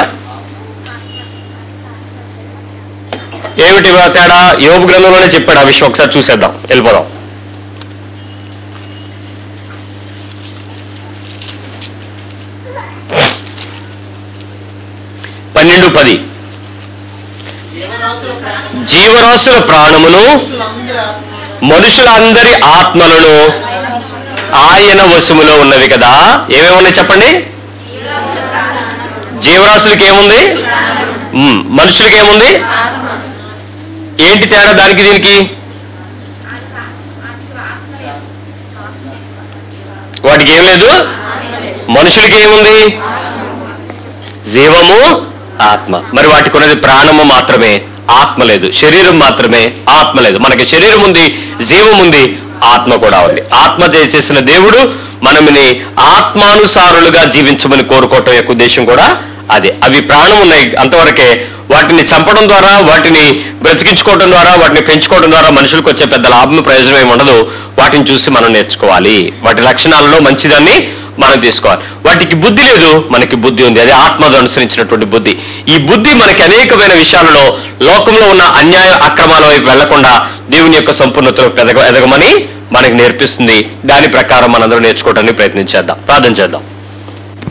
ఏమిటి ఆ తేడా యోగ గ్రంథంలోనే చెప్పాడు ఆ విషయం ఒకసారి చూసేద్దాం వెళ్ళిపోదాం పన్నెండు పది జీవరాశుల ప్రాణమును మనుషులందరి ఆత్మలను ఆయన వశములో ఉన్నవి కదా ఏమేమి ఉన్నాయి చెప్పండి జీవరాశులకి ఏముంది ఉమ్, మనుషులకి ఏముంది ఏంటి తేడా దానికి దీనికి వాటికి ఏం లేదు మనుషులకి ఏముంది జీవము ఆత్మ మరి వాటికి ఉన్నది ప్రాణము మాత్రమే ఆత్మ లేదు శరీరం మాత్రమే ఆత్మ లేదు మనకి శరీరం ఉంది జీవం ఉంది ఆత్మ కూడా ఉంది ఆత్మ చేసిన దేవుడు మనమిని ఆత్మానుసారులుగా జీవించమని కోరుకోవటం యొక్క ఉద్దేశం కూడా అదే అవి ప్రాణం ఉన్నాయి అంతవరకే వాటిని చంపడం ద్వారా వాటిని బ్రతికించుకోవడం ద్వారా వాటిని పెంచుకోవడం ద్వారా మనుషులకు వచ్చే పెద్ద లాభం ప్రయోజనం ఏమి ఉండదు వాటిని చూసి మనం నేర్చుకోవాలి వాటి లక్షణాలలో మంచిదాన్ని మనం తీసుకోవాలి వాటికి బుద్ధి లేదు మనకి బుద్ధి ఉంది అదే ఆత్మను అనుసరించినటువంటి బుద్ధి ఈ బుద్ధి మనకి అనేకమైన విషయాలలో లోకంలో ఉన్న అన్యాయ అక్రమాల వైపు వెళ్లకుండా దేవుని యొక్క సంపూర్ణతలో ఎదగ ఎదగమని మనకి నేర్పిస్తుంది దాని ప్రకారం మనందరం నేర్చుకోవడానికి ప్రయత్నించేద్దాం ప్రార్థన చేద్దాం